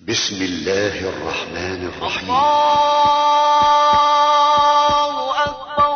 بسم الله الرحمن الرحيم الله أكبر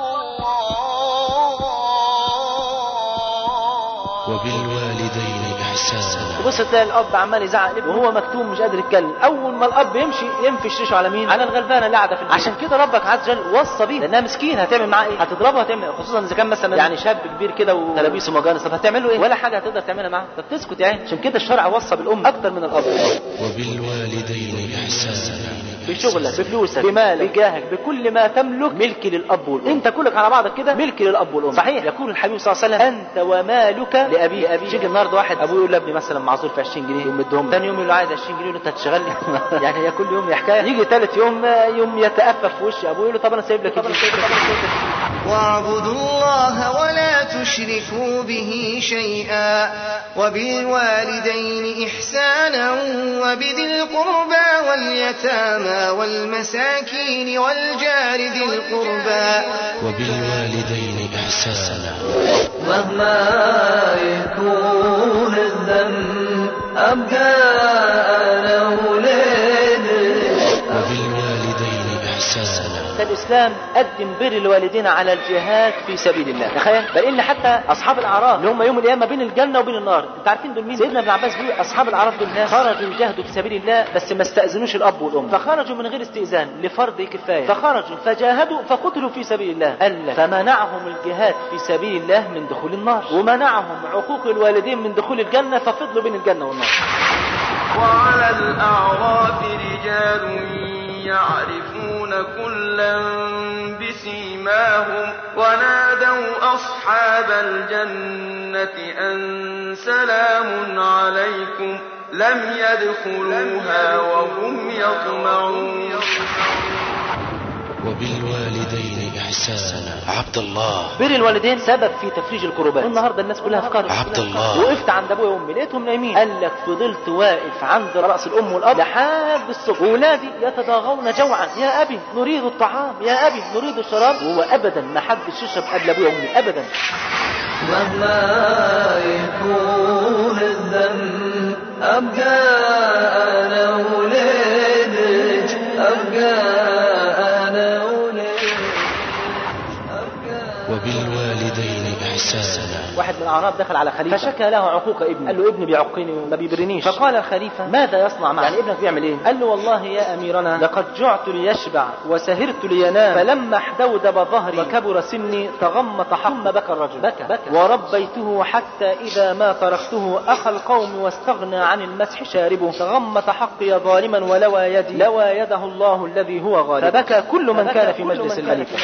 الله وبالوالدين إحسانا تبص تلاقي الاب عمال يزعق لابنه وهو مكتوم مش قادر يتكلم اول ما الاب يمشي ينفش ريشه على مين على الغلبانه اللي قاعده في البيت عشان كده ربك عز وجل وصى بيه لانها مسكين هتعمل معاه ايه هتضربه هتعمل خصوصا اذا كان مثلا يعني شاب كبير كده وتلابيسه مجانس طب هتعمل له ايه ولا حاجه هتقدر تعملها معاه طب تسكت يعني عشان كده الشرع وصى بالام اكتر من الاب وبالوالدين إحسانا بشغلك بفلوسك بمالك بجاهك بكل ما تملك ملك للاب والام انت كلك على بعضك كده ملك للاب والام صحيح يقول الحبيب صلى الله عليه وسلم انت ومالك لابي ابي يجي النهارده واحد ابوه يقول لابني مثلا معذور في 20 جنيه يقوم مديهم ثاني يوم يقول له عايز 20 جنيه يقول له انت هتشتغل لي يعني هي كل يوم هي حكايه يجي ثالث يوم يوم يتأفف في وش ابوه يقول له طب انا سايب لك الجنيه. واعبدوا الله ولا تشركوا به شيئا وبالوالدين إحسانا وبذي القربى واليتامى والمساكين والجار ذي القربى وبالوالدين إحسانا مهما يكون الذنب أبقى أنا وليدك وبالوالدين إحسانا ده الاسلام قدم بر الوالدين على الجهاد في سبيل الله تخيل بل ان حتى اصحاب الاعراف اللي هم يوم القيامه بين الجنه وبين النار انت عارفين دول مين سيدنا ابن عباس بيقول اصحاب الاعراف دول ناس خرجوا يجاهدوا في سبيل الله بس ما استاذنوش الاب والام فخرجوا من غير استئذان لفرض كفايه فخرجوا فجاهدوا فقتلوا في سبيل الله قال لك فمنعهم الجهاد في سبيل الله من دخول النار ومنعهم عقوق الوالدين من دخول الجنه ففضلوا بين الجنه والنار وعلى الأعراف رجال يعرفون كلا بسيماهم ونادوا أصحاب الجنة أن سلام عليكم لم يدخلوها وهم يطمعون وبالوالدين إحسانا عبد الله بر الوالدين سبب في تفريج الكروبات النهارده الناس كلها في قريه عبد الله. وقفت عند ابويا وامي لقيتهم نايمين قال لك فضلت واقف عند راس الام والاب لحد الصبح واولادي يتضاغون جوعا يا ابي نريد الطعام يا ابي نريد الشراب وهو ابدا ما حدش يشرب قبل ابويا وامي ابدا مهما يكون الذنب أبقى أنا وليدك أبقى أنا وليدك أبقى وبالوالدين إحسانا واحد من الاعراب دخل على خليفه فشكى له عقوق ابنه قال له ابني بيعقني وما بيبرنيش فقال الخليفه ماذا يصنع معه يعني ابنك بيعمل ايه قال له والله يا اميرنا لقد جعت ليشبع وسهرت لينام فلما احدودب ظهري وكبر سني تغمط حق ثم بكى الرجل بكى, بكى وربيته حتى اذا ما تركته اخى القوم واستغنى عن المسح شاربه تغمط حقي ظالما ولوى يدي لوى يده الله الذي هو غالب فبكى كل من كان في مجلس الخليفه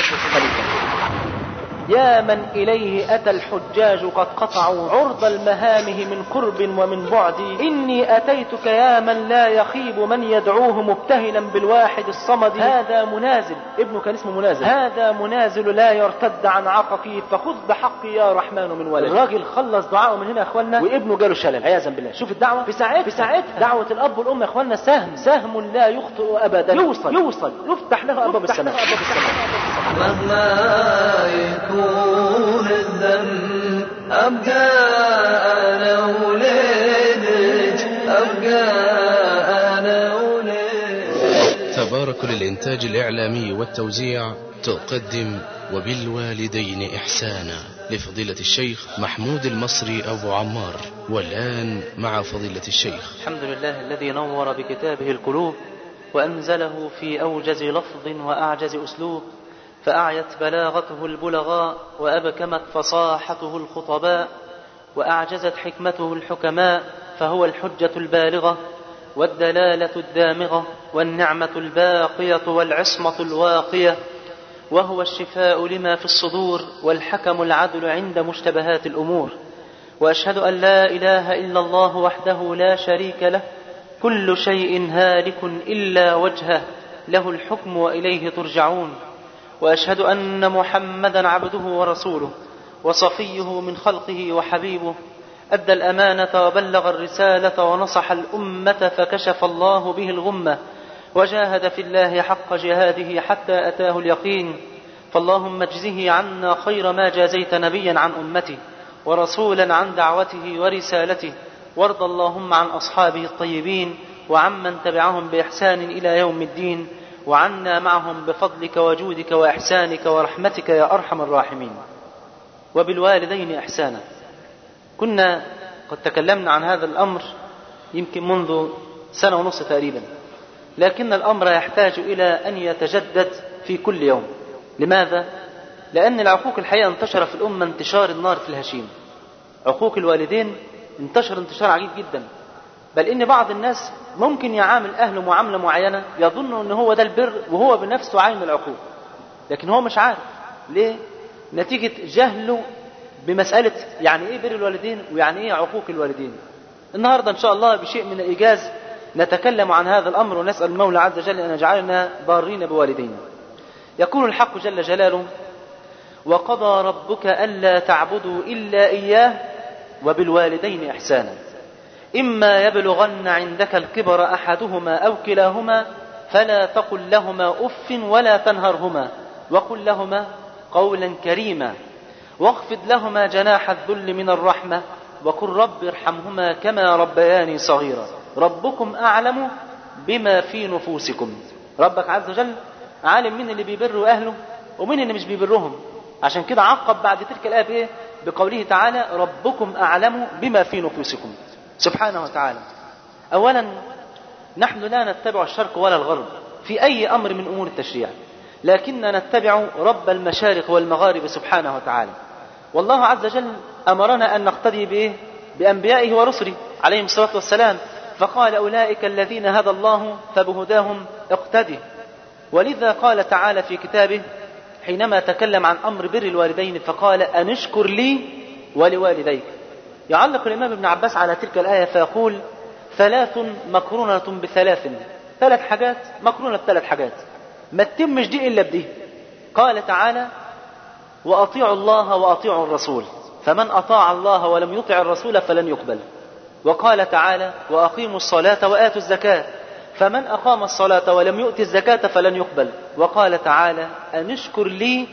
يا من إليه أتى الحجاج قد قطعوا عرض المهامه من قرب ومن بعد إني أتيتك يا من لا يخيب من يدعوه مبتهلا بالواحد الصمد هذا منازل ابنه كان اسمه منازل هذا منازل لا يرتد عن عطفي فخذ بحقي يا رحمن من ولد الراجل خلص دعائه من هنا يا اخوانا وابنه جاله شلل عياذا بالله شوف الدعوه في ساعتها في ساعتها دعوه الاب والام يا اخوانا سهم سهم لا يخطئ ابدا يوصل يوصل يفتح له ابواب السماء مهما يكون الذنب أبقى أنا وليدك أبقى أنا وليدك تبارك للإنتاج الإعلامي والتوزيع تقدم وبالوالدين إحسانا لفضيلة الشيخ محمود المصري أبو عمار والآن مع فضيلة الشيخ الحمد لله الذي نور بكتابه القلوب وأنزله في أوجز لفظ وأعجز أسلوب فأعيت بلاغته البلغاء وأبكمت فصاحته الخطباء وأعجزت حكمته الحكماء فهو الحجة البالغة والدلالة الدامغة والنعمة الباقية والعصمة الواقية وهو الشفاء لما في الصدور والحكم العدل عند مشتبهات الأمور وأشهد أن لا إله إلا الله وحده لا شريك له كل شيء هالك إلا وجهه له الحكم وإليه ترجعون واشهد ان محمدا عبده ورسوله وصفيه من خلقه وحبيبه ادى الامانه وبلغ الرساله ونصح الامه فكشف الله به الغمه وجاهد في الله حق جهاده حتى اتاه اليقين فاللهم اجزه عنا خير ما جازيت نبيا عن امته ورسولا عن دعوته ورسالته وارض اللهم عن اصحابه الطيبين وعمن تبعهم بإحسان إلى يوم الدين وعنا معهم بفضلك وجودك وإحسانك ورحمتك يا أرحم الراحمين وبالوالدين إحسانا كنا قد تكلمنا عن هذا الأمر يمكن منذ سنة ونصف تقريبا لكن الأمر يحتاج إلى أن يتجدد في كل يوم لماذا؟ لأن العقوق الحقيقة انتشر في الأمة انتشار النار في الهشيم عقوق الوالدين انتشر انتشار عجيب جدا بل إن بعض الناس ممكن يعامل أهله معاملة معينة يظن أن هو ده البر وهو بنفسه عين العقوق لكن هو مش عارف ليه؟ نتيجة جهله بمسألة يعني إيه بر الوالدين ويعني إيه عقوق الوالدين النهاردة إن شاء الله بشيء من الإيجاز نتكلم عن هذا الأمر ونسأل المولى عز وجل أن يجعلنا بارين بوالدينا يقول الحق جل جلاله وقضى ربك ألا تعبدوا إلا إياه وبالوالدين إحسانا إما يبلغن عندك الكبر أحدهما أو كلاهما فلا تقل لهما أف ولا تنهرهما وقل لهما قولا كريما واخفض لهما جناح الذل من الرحمة وقل رب ارحمهما كما ربياني صغيرا ربكم أعلم بما في نفوسكم ربك عز وجل عالم مين اللي بيبروا أهله ومين اللي مش بيبرهم عشان كده عقب بعد تلك الآية بإيه؟ بقوله تعالى ربكم أعلم بما في نفوسكم سبحانه وتعالى أولا نحن لا نتبع الشرق ولا الغرب في أي أمر من أمور التشريع لكننا نتبع رب المشارق والمغارب سبحانه وتعالى والله عز وجل أمرنا أن نقتدي بإيه؟ بأنبيائه ورسله عليهم الصلاة والسلام فقال أولئك الذين هدى الله فبهداهم اقتده ولذا قال تعالى في كتابه حينما تكلم عن أمر بر الوالدين فقال أن اشكر لي ولوالديك يعلق الإمام ابن عباس على تلك الآية فيقول ثلاث مقرونة بثلاث ثلاث حاجات مقرونة بثلاث حاجات ما تتمش دي إلا بدي قال تعالى وأطيعوا الله وأطيعوا الرسول فمن أطاع الله ولم يطع الرسول فلن يقبل وقال تعالى وأقيموا الصلاة وآتوا الزكاة فمن أقام الصلاة ولم يؤت الزكاة فلن يقبل وقال تعالى أن اشكر لي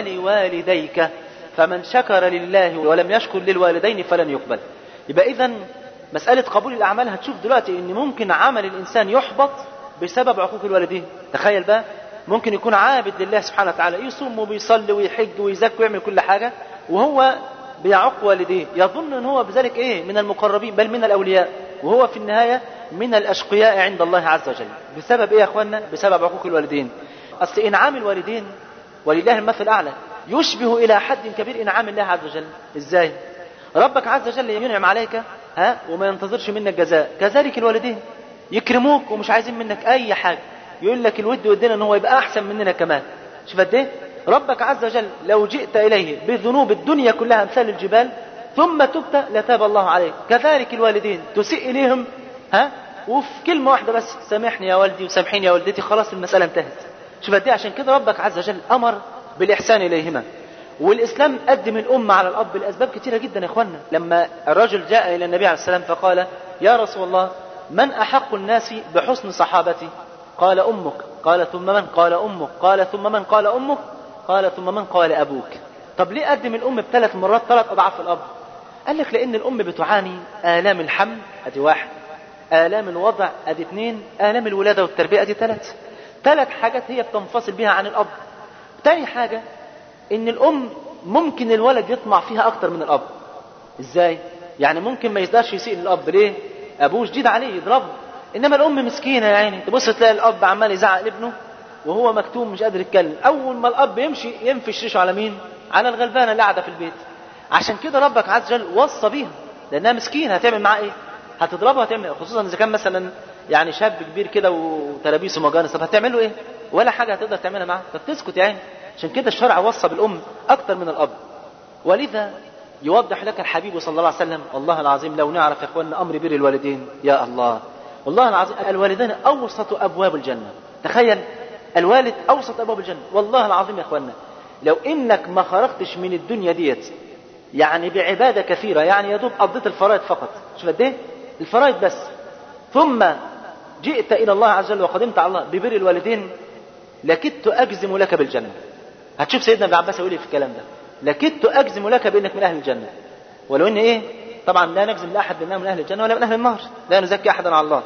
ولوالديك فمن شكر لله ولم يشكر للوالدين فلن يقبل يبقى إذا مسألة قبول الأعمال هتشوف دلوقتي إن ممكن عمل الإنسان يحبط بسبب عقوق الوالدين تخيل بقى ممكن يكون عابد لله سبحانه وتعالى يصوم وبيصلي ويحج ويزكي ويعمل كل حاجة وهو بيعق والديه يظن ان هو بذلك ايه من المقربين بل من الاولياء وهو في النهايه من الاشقياء عند الله عز وجل بسبب ايه يا اخوانا بسبب عقوق الوالدين اصل انعام الوالدين ولله المثل الاعلى يشبه الى حد كبير انعام الله عز وجل ازاي ربك عز وجل ينعم عليك ها وما ينتظرش منك جزاء كذلك الوالدين يكرموك ومش عايزين منك اي حاجه يقول لك الود ودنا ان هو يبقى احسن مننا كمان شوف قد ايه ربك عز وجل لو جئت إليه بذنوب الدنيا كلها أمثال الجبال ثم تبت لتاب الله عليك كذلك الوالدين تسيء إليهم ها وفي كلمة واحدة بس سامحني يا والدي وسامحيني يا والدتي خلاص المسألة انتهت شوف قد عشان كده ربك عز وجل أمر بالإحسان إليهما والإسلام قدم الأمة على الأب لأسباب كثيرة جدا يا إخوانا لما الرجل جاء إلى النبي عليه السلام فقال يا رسول الله من أحق الناس بحسن صحابتي قال أمك قال ثم من قال أمك قال ثم من قال أمك قال ثم من قال أبوك طب ليه قدم الأم بثلاث مرات ثلاث أضعاف الأب قال لك لأن الأم بتعاني آلام الحمل أدي واحد آلام الوضع أدي اثنين آلام الولادة والتربية أدي ثلاث ثلاث حاجات هي بتنفصل بها عن الأب تاني حاجة إن الأم ممكن الولد يطمع فيها أكتر من الأب إزاي؟ يعني ممكن ما يقدرش يسيء للأب ليه؟ أبوه شديد عليه يضربه إنما الأم مسكينة يا عيني تبص تلاقي الأب عمال يزعق لابنه وهو مكتوم مش قادر يتكلم اول ما الاب يمشي ينفش ريشه على مين على الغلبانه اللي قاعده في البيت عشان كده ربك عز وجل وصى بيها لانها مسكينه هتعمل معاه ايه هتضربها هتعمل خصوصا اذا كان مثلا يعني شاب كبير كده وتلابيسه مجانس طب هتعمل له ايه ولا حاجه هتقدر تعملها معاه فبتسكت يعني عشان كده الشرع وصى بالام اكتر من الاب ولذا يوضح لك الحبيب صلى الله عليه وسلم والله العظيم لو نعرف يا اخواننا امر بر الوالدين يا الله والله العظيم الوالدين اوسط ابواب الجنه تخيل الوالد اوسط ابواب الجنه والله العظيم يا اخوانا لو انك ما خرجتش من الدنيا ديت يعني بعباده كثيره يعني يا دوب قضيت الفرائض فقط شوف قد ايه الفرائض بس ثم جئت الى الله عز وجل وقدمت على الله ببر الوالدين لكدت اجزم لك بالجنه هتشوف سيدنا ابن عباس يقول ايه في الكلام ده لكدت اجزم لك بانك من اهل الجنه ولو ان ايه طبعا لا نجزم لاحد بانه من اهل الجنه ولا من اهل النار لا نزكي احدا على الله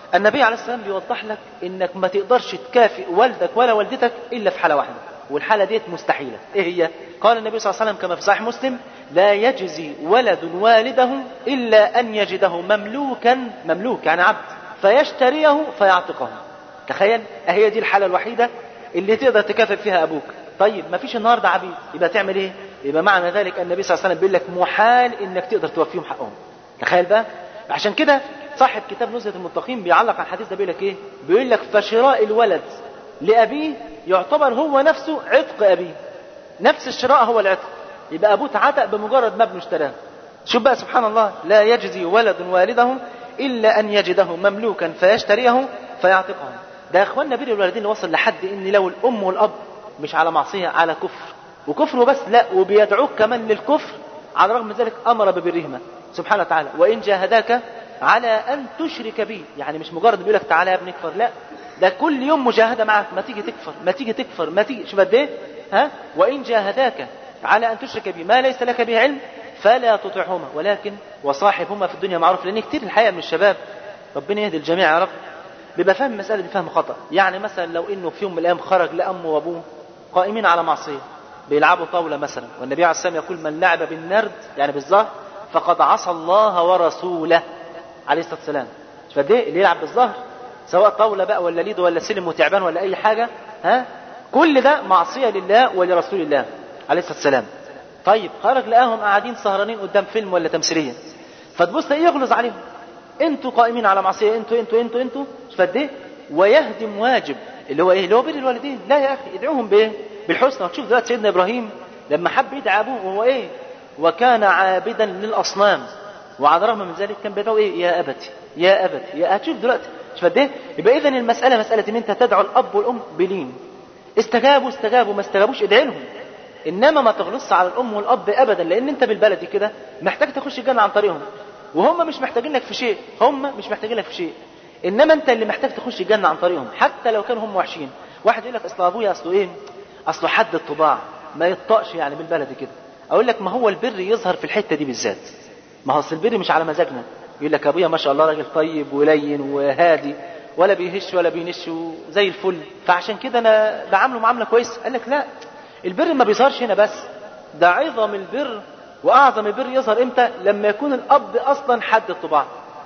النبي عليه السلام بيوضح لك انك ما تقدرش تكافئ والدك ولا والدتك الا في حاله واحده والحاله ديت مستحيله ايه هي قال النبي صلى الله عليه وسلم كما في صحيح مسلم لا يجزي ولد والده الا ان يجده مملوكا مملوك يعني عبد فيشتريه فيعتقه تخيل هي دي الحاله الوحيده اللي تقدر تكافئ فيها ابوك طيب ما فيش النهارده عبيد يبقى تعمل ايه يبقى معنى ذلك النبي صلى الله عليه وسلم بيقول لك محال انك تقدر توفيهم حقهم تخيل بقى عشان كده صاحب كتاب نزهة المتقين بيعلق على الحديث ده بيقول لك ايه بيقول لك فشراء الولد لابيه يعتبر هو نفسه عتق ابيه نفس الشراء هو العتق يبقى ابوه اتعتق بمجرد ما ابنه اشتراه شوف بقى سبحان الله لا يجزي ولد والده الا ان يجده مملوكا فيشتريه فيعتقه ده يا اخواننا بر الوالدين اللي وصل لحد ان لو الام والاب مش على معصيه على كفر وكفر بس لا وبيدعوك كمان للكفر على الرغم من ذلك امر ببرهما سبحانه وتعالى وان جاهداك على ان تشرك بي يعني مش مجرد بيقول لك تعالى يا ابني اكفر لا ده كل يوم مجاهده معك ما تيجي تكفر ما تيجي تكفر ما تيجي شوف قد ايه ها وان جاهداك على ان تشرك بي ما ليس لك به علم فلا تطعهما ولكن وصاحبهما في الدنيا معروف لان كتير الحقيقه من الشباب ربنا يهدي الجميع يا رب بيبقى فاهم المساله دي فهم خطا يعني مثلا لو انه في يوم من الايام خرج لامه وابوه قائمين على معصيه بيلعبوا طاوله مثلا والنبي عليه السلام يقول من لعب بالنرد يعني بالظهر فقد عصى الله ورسوله عليه الصلاه والسلام شوف قد ايه اللي يلعب بالظهر سواء طاوله بقى ولا ليد ولا سلم وتعبان ولا اي حاجه ها كل ده معصيه لله ولرسول الله عليه الصلاه والسلام طيب خرج لقاهم قاعدين سهرانين قدام فيلم ولا تمثيليه فتبص تلاقيه يغلظ عليهم انتوا قائمين على معصيه انتوا انتوا انتوا انتوا شوف قد ايه ويهدم واجب اللي هو ايه اللي هو بر الوالدين لا يا اخي ادعوهم بايه بالحسنى وتشوف دلوقتي سيدنا ابراهيم لما حب يدعي ابوه وهو ايه وكان عابدا للاصنام وعلى الرغم من ذلك كان بيدعو ايه يا ابتي يا ابتي يا هتشوف دلوقتي شوف قد ايه يبقى اذا المساله مساله ان انت تدعو الاب والام بلين استجابوا استجابوا ما استجابوش ادعي لهم انما ما تغلصش على الام والاب ابدا لان انت بالبلدي كده محتاج تخش الجنه عن طريقهم وهم مش محتاجين لك في شيء هم مش محتاجين لك في شيء انما انت اللي محتاج تخش الجنه عن طريقهم حتى لو كانوا هم وحشين واحد يقول لك اصل ابويا اصله ايه اصله حد الطباع ما يطقش يعني بالبلدي كده اقول لك ما هو البر يظهر في الحته دي بالذات ما هو اصل البر مش على مزاجنا يقول لك ابويا ما شاء الله راجل طيب ولين وهادي ولا بيهش ولا بينش زي الفل فعشان كده انا بعامله معامله كويسه قال لك لا البر ما بيظهرش هنا بس ده عظم البر واعظم البر يظهر امتى لما يكون الاب اصلا حد الطباع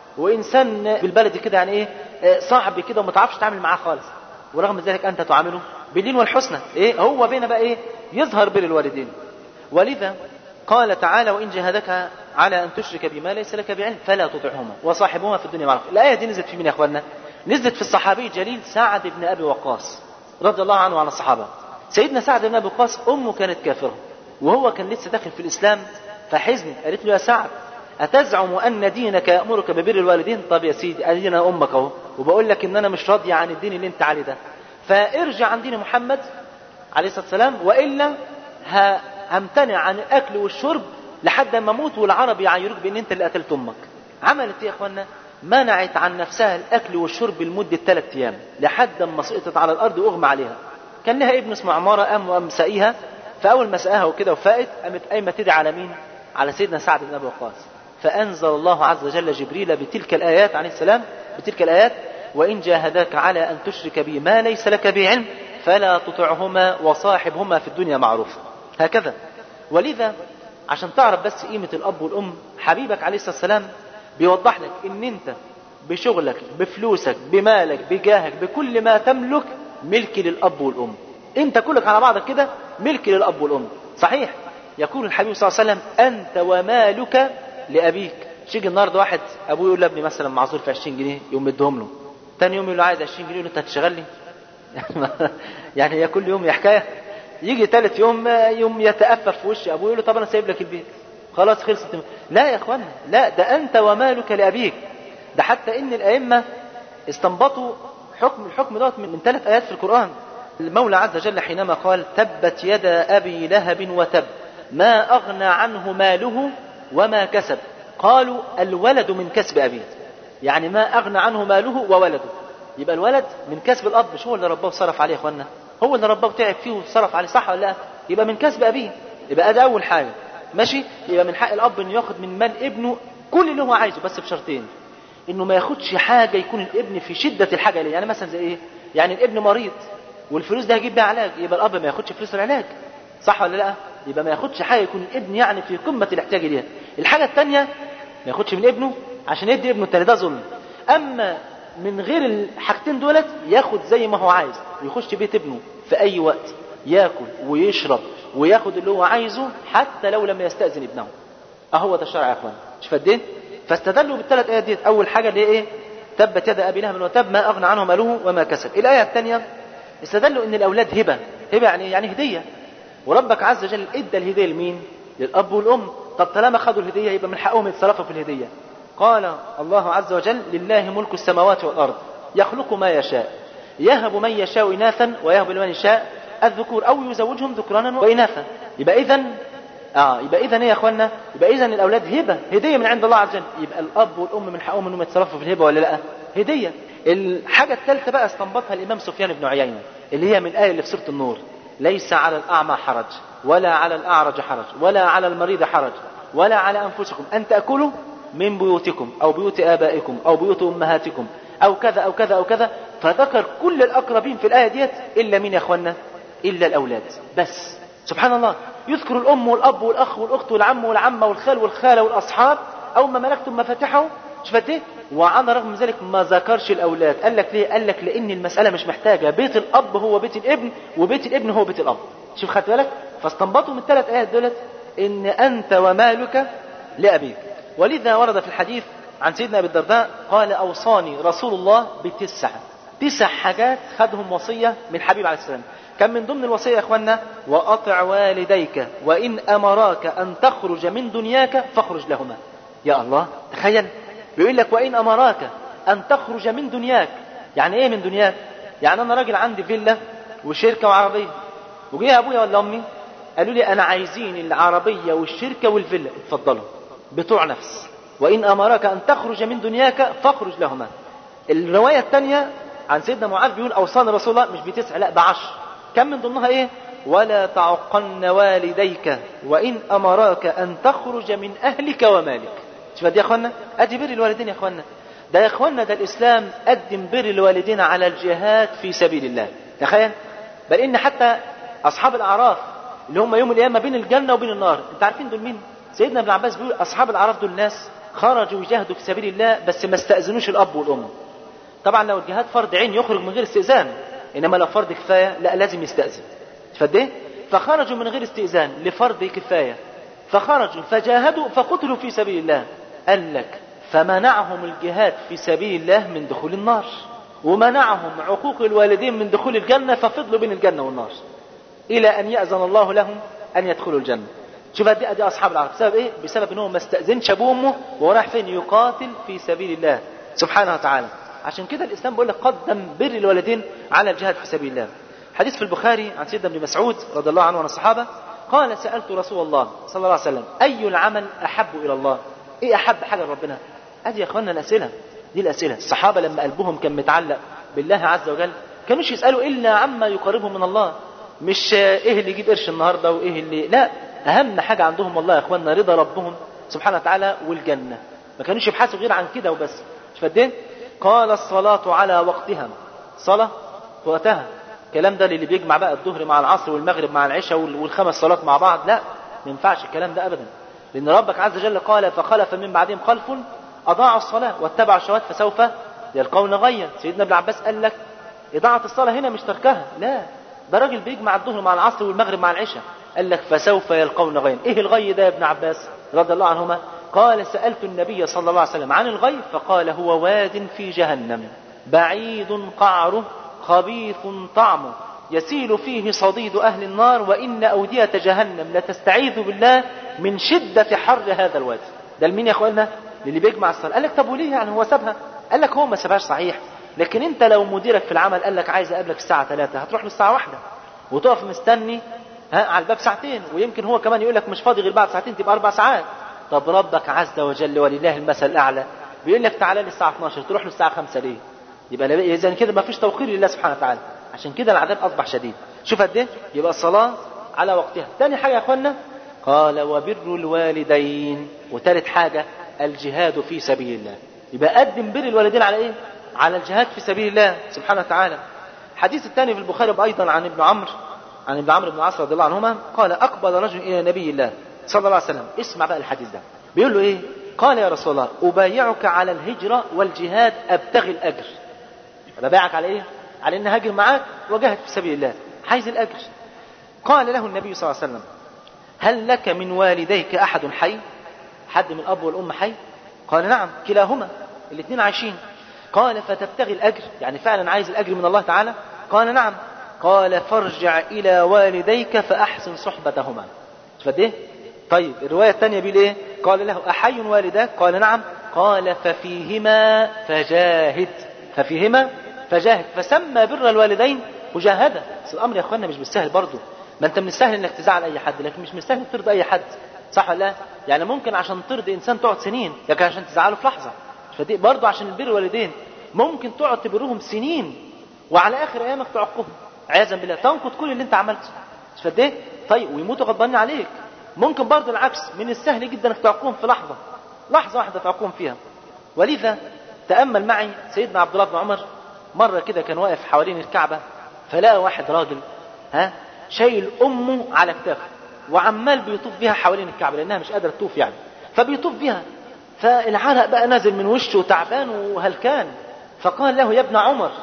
وانسان بالبلدي كده يعني ايه آه، صعب كده وما تعرفش تتعامل معاه خالص ورغم ذلك انت تعامله باللين والحسنى ايه هو بينا بقى ايه يظهر بر الوالدين ولذا قال تعالى وان جاهدك على ان تشرك بما ليس لك بعلم فلا تطعهما وصاحبهما في الدنيا معروف الايه دي نزلت في مين يا اخوانا نزلت في الصحابي الجليل سعد بن ابي وقاص رضي الله عنه وعن الصحابه سيدنا سعد بن ابي وقاص امه كانت كافره وهو كان لسه داخل في الاسلام فحزن قالت له يا سعد أتزعم أن دينك يأمرك ببر الوالدين؟ طب يا سيدي أدينا أمك أهو وبقول لك إن أنا مش راضي عن الدين اللي أنت عليه ده فارجع عن دين محمد عليه الصلاة والسلام وإلا ه- همتنع عن الأكل والشرب لحد ما أموت والعرب يعايروك بإن أنت اللي قتلت أمك عملت إيه يا إخوانا؟ منعت عن نفسها الأكل والشرب لمدة ثلاث أيام لحد ما سقطت على الأرض وأغمى عليها كان لها ابن اسمه عمارة قام وقام ساقيها فأول ما سقاها وكده وفاقت قامت قايمة تدعي على مين؟ على سيدنا سعد بن أبي وقاص فأنزل الله عز وجل جبريل بتلك الآيات عليه السلام بتلك الآيات وإن جاهداك على أن تشرك بي ما ليس لك به علم فلا تطعهما وصاحبهما في الدنيا معروفا هكذا ولذا عشان تعرف بس قيمة الأب والأم حبيبك عليه الصلاة والسلام بيوضح لك إن أنت بشغلك بفلوسك بمالك بجاهك بكل ما تملك ملك للأب والأم أنت كلك على بعضك كده ملك للأب والأم صحيح يقول الحبيب صلى الله عليه وسلم أنت ومالك لأبيك شيجي النهارده واحد أبوه يقول لابني مثلا معذور في 20 جنيه يقوم مديهم له تاني يوم يقول له عايز 20 جنيه يقول له أنت هتشتغل لي يعني هي كل يوم هي حكاية يجي ثالث يوم يوم يتأفف في وش أبوه يقول له طب أنا سايب لك البيت خلاص خلصت لا يا اخوانا لا ده أنت ومالك لأبيك ده حتى إن الأئمة استنبطوا حكم الحكم دوت من ثلاث آيات في القرآن المولى عز وجل حينما قال تبت يدا أبي لهب وتب ما أغنى عنه ماله وما كسب قالوا الولد من كسب أبيه يعني ما أغنى عنه ماله وولده يبقى الولد من كسب الأب مش هو اللي رباه وصرف عليه يا اخوانا هو اللي رباه وتعب فيه وصرف عليه صح ولا لا يبقى من كسب أبيه يبقى ده أول حاجة ماشي يبقى من حق الأب إنه ياخد من مال ابنه كل اللي هو عايزه بس بشرطين انه ما ياخدش حاجه يكون الابن في شده الحاجه ليه يعني مثلا زي ايه يعني الابن مريض والفلوس ده هيجيب بيها علاج يبقى الاب ما ياخدش فلوس العلاج صح ولا لا يبقى ما ياخدش حاجه يكون الابن يعني في قمه الاحتياج ليها الحاجه الثانيه ما ياخدش من ابنه عشان يدي ابنه التاني ده ظلم اما من غير الحاجتين دولت ياخد زي ما هو عايز ويخش بيت ابنه في اي وقت ياكل ويشرب وياخد اللي هو عايزه حتى لو لم يستأذن ابنه اهو ده الشرع يا اخوان مش فدين فاستدلوا بالثلاث ايات ديت اول حاجه اللي هي ايه تبت يد ابي لهب وتب ما اغنى عنه ماله وما كسب الايه الثانيه استدلوا ان الاولاد هبه هبه يعني يعني هديه وربك عز وجل ادى الهديه لمين للاب والام طب طالما خدوا الهديه يبقى من حقهم يتصرفوا في الهديه قال الله عز وجل لله ملك السماوات والارض يخلق ما يشاء يهب من يشاء اناثا ويهب لمن يشاء الذكور او يزوجهم ذكرانا واناثا يبقى اذا اه يبقى اذا ايه يا اخوانا يبقى اذا الاولاد هبه هديه من عند الله عز وجل يبقى الاب والام من حقهم انهم يتصرفوا في الهبه ولا لا هديه الحاجه الثالثه بقى استنبطها الامام سفيان بن عيينه اللي هي من الايه اللي في سوره النور ليس على الاعمى حرج ولا على الاعرج حرج ولا على المريض حرج ولا على انفسكم ان تاكلوا من بيوتكم او بيوت ابائكم او بيوت امهاتكم او كذا او كذا او كذا فذكر كل الاقربين في الايه ديت الا مين يا اخوانا الا الاولاد بس سبحان الله يذكر الام والاب والاخ والاخت والعم والعمه والخال والخاله والاصحاب او ما ملكتم مفاتحه شفت ايه وعلى رغم ذلك ما ذكرش الاولاد قال لك ليه قال لك لان المساله مش محتاجه بيت الاب هو بيت الابن وبيت الابن هو بيت الاب شوف خدت بالك فاستنبطوا من الثلاث ايات دولت ان انت ومالك لابيك ولذا ورد في الحديث عن سيدنا ابي الدرداء قال اوصاني رسول الله بتسع تسع حاجات خدهم وصيه من حبيب عليه السلام كان من ضمن الوصيه يا اخوانا واطع والديك وان امراك ان تخرج من دنياك فاخرج لهما يا الله تخيل بيقول لك وان امراك ان تخرج من دنياك يعني ايه من دنياك يعني انا راجل عندي فيلا وشركه وعربيه وجه ابويا ولا امي قالوا لي انا عايزين العربيه والشركه والفيلا اتفضلوا بتوع نفس وان امرك ان تخرج من دنياك فاخرج لهما الروايه الثانيه عن سيدنا معاذ بيقول اوصاني رسول الله مش بتسع لا بعشر كم من ضمنها ايه ولا تعقن والديك وان امراك ان تخرج من اهلك ومالك شوف دي يا اخوانا ادي بر الوالدين يا اخوانا ده يا اخوانا ده الاسلام قدم بر الوالدين على الجهاد في سبيل الله تخيل بل ان حتى اصحاب الاعراف اللي هم يوم القيامه بين الجنه وبين النار انت عارفين دول مين سيدنا ابن عباس بيقول اصحاب الاعراف دول ناس خرجوا يجاهدوا في سبيل الله بس ما استاذنوش الاب والام طبعا لو الجهاد فرض عين يخرج من غير استئذان انما لو فرض كفايه لا لازم يستاذن فده فخرجوا من غير استئذان لفرض كفايه فخرجوا فجاهدوا فقتلوا في سبيل الله قال لك فمنعهم الجهاد في سبيل الله من دخول النار ومنعهم عقوق الوالدين من دخول الجنة ففضلوا بين الجنة والنار إلى أن يأذن الله لهم أن يدخلوا الجنة شوف دي دي أصحاب العرب بسبب إيه؟ بسبب إنهم ما استأذنش أبوه وأمه وهو رايح فين يقاتل في سبيل الله سبحانه وتعالى عشان كده الإسلام بيقول لك قدم بر الوالدين على الجهاد في سبيل الله حديث في البخاري عن سيدنا ابن مسعود رضي الله عنه وعن الصحابة قال سألت رسول الله صلى الله عليه وسلم أي العمل أحب إلى الله إيه أحب حاجة لربنا أدي يا أخوانا الأسئلة دي الأسئلة الصحابة لما قلبهم كان متعلق بالله عز وجل كانوش يسألوا إلا عما يقربهم من الله مش إيه اللي يجيب قرش النهاردة وإيه اللي لا أهم حاجة عندهم والله يا أخوانا رضا ربهم سبحانه وتعالى والجنة ما كانوش يبحثوا غير عن كده وبس مش فاهمين قال الصلاة على وقتها صلاة في وقتها الكلام ده اللي بيجمع بقى الظهر مع العصر والمغرب مع العشاء والخمس صلاه مع بعض لا ما ينفعش الكلام ده ابدا لان ربك عز وجل قال فخلف من بعدهم خلف اضاعوا الصلاه واتبعوا الشهوات فسوف يلقون غيا سيدنا ابن عباس قال لك اضاعه الصلاه هنا مش تركها لا ده راجل بيجمع الظهر مع العصر والمغرب مع العشاء قال لك فسوف يلقون غيا ايه الغي ده يا ابن عباس رضي الله عنهما قال سالت النبي صلى الله عليه وسلم عن الغي فقال هو واد في جهنم بعيد قعره خبيث طعمه يسيل فيه صديد أهل النار وإن أودية جهنم لتستعيذ بالله من شدة حر هذا الوادي ده لمين يا أخوانا اللي بيجمع الصلاة قال لك طب وليه يعني هو سابها قال لك هو ما سابهاش صحيح لكن انت لو مديرك في العمل قال لك عايز اقابلك الساعة 3 هتروح له الساعة واحدة وتقف مستني ها على الباب ساعتين ويمكن هو كمان يقول لك مش فاضي غير بعد ساعتين تبقى اربع ساعات طب ربك عز وجل ولله المثل الاعلى بيقول لك تعالى لي الساعة 12 تروح له الساعة 5 ليه يبقى اذا كده ما فيش توقير لله سبحانه وتعالى عشان كده العذاب اصبح شديد شوف قد ايه يبقى الصلاه على وقتها ثاني حاجه يا اخوانا قال وبر الوالدين وثالث حاجه الجهاد في سبيل الله يبقى قدم بر الوالدين على ايه على الجهاد في سبيل الله سبحانه وتعالى الحديث الثاني في البخاري ايضا عن ابن عمرو عن ابن عمرو بن العاص رضي الله عنهما قال اقبل رجل الى نبي الله صلى الله عليه وسلم اسمع بقى الحديث ده بيقول له ايه قال يا رسول الله ابايعك على الهجره والجهاد ابتغي الاجر ببايعك على ايه على ان هاجر معاك وجاهد في سبيل الله عايز الاجر قال له النبي صلى الله عليه وسلم هل لك من والديك احد حي حد من الاب والام حي قال نعم كلاهما الاثنين عايشين قال فتبتغي الاجر يعني فعلا عايز الاجر من الله تعالى قال نعم قال فارجع الى والديك فاحسن صحبتهما شوف ايه طيب الروايه الثانيه بيقول ايه قال له احي والداك قال نعم قال ففيهما فجاهد ففيهما فجاهد فسمى بر الوالدين مجاهده بس الامر يا اخوانا مش بالسهل برضه ما انت من السهل انك تزعل اي حد لكن مش من السهل ترضي اي حد صح ولا لا يعني ممكن عشان ترضي انسان تقعد سنين لكن عشان تزعله في لحظه فدي برضه عشان البر الوالدين ممكن تقعد تبرهم سنين وعلى اخر ايامك تعقهم عياذا بالله تنقض كل اللي انت عملته فد ايه طيب ويموتوا غضبانين عليك ممكن برضه العكس من السهل جدا انك تعقهم في لحظه لحظه واحده تعقهم فيها ولذا تامل معي سيدنا عبد الله بن عمر مره كده كان واقف حوالين الكعبه فلقى واحد راجل ها شايل امه على كتافه وعمال بيطوف بيها حوالين الكعبه لانها مش قادره تطوف يعني فبيطوف بيها فالعرق بقى نازل من وشه تعبان وهلكان فقال له يا ابن عمر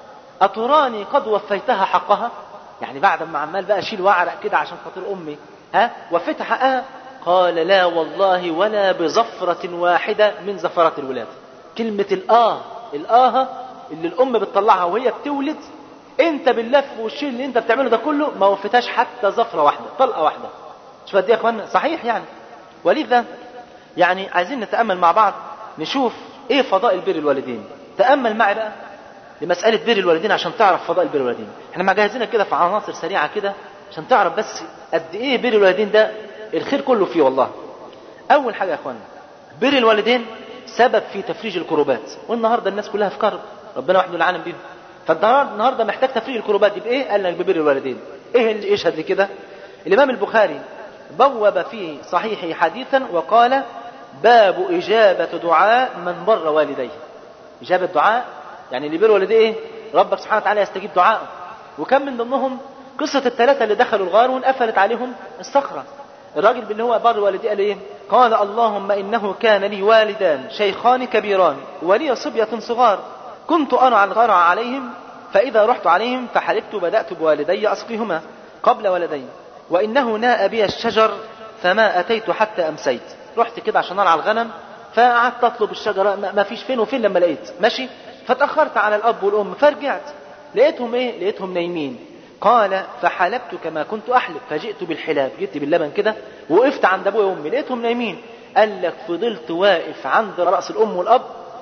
أتراني قد وفيتها حقها يعني بعد ما عمال بقى اشيل واعرق كده عشان خاطر امي ها وفيتها حقها قال لا والله ولا بزفرة واحدة من زفرات الولادة كلمة الآه الآه اللي الأم بتطلعها وهي بتولد انت باللف والشيل اللي انت بتعمله ده كله ما وفيتهاش حتى زفرة واحدة طلقة واحدة شوف قد ايه يا اخوانا صحيح يعني ولذا يعني عايزين نتأمل مع بعض نشوف ايه فضائل بر الوالدين تأمل معي بقى لمسألة بر الوالدين عشان تعرف فضائل بر الوالدين احنا مجهزينك كده في عناصر سريعة كده عشان تعرف بس قد ايه بر الوالدين ده الخير كله فيه والله اول حاجة يا اخوانا بر الوالدين سبب في تفريج الكروبات والنهارده الناس كلها في كرب ربنا وحده العالم بيهم فالنهارده محتاج تفريج الكروبات دي بايه قال لك ببر الوالدين ايه اللي يشهد لكده الامام البخاري بوب في صحيحه حديثا وقال باب إجابة دعاء من بر والديه إجابة دعاء يعني اللي بر والديه إيه؟ ربك سبحانه وتعالى يستجيب دعائه وكم من ضمنهم قصة الثلاثة اللي دخلوا الغار وانقفلت عليهم الصخرة الراجل اللي هو بر والديه قال إيه قال اللهم إنه كان لي والدان شيخان كبيران ولي صبية صغار كنت أرعى الغار عليهم فإذا رحت عليهم فحلبت بدأت بوالدي أسقيهما قبل ولدي وإنه ناء بي الشجر فما أتيت حتى أمسيت رحت كده عشان ارعى الغنم فقعدت اطلب الشجره ما فيش فين وفين لما لقيت ماشي فتاخرت على الاب والام فرجعت لقيتهم ايه لقيتهم نايمين قال فحلبت كما كنت احلب فجئت بالحلاب جبت باللبن كده وقفت عند ابويا وامي لقيتهم نايمين قال لك فضلت واقف عند راس الام والاب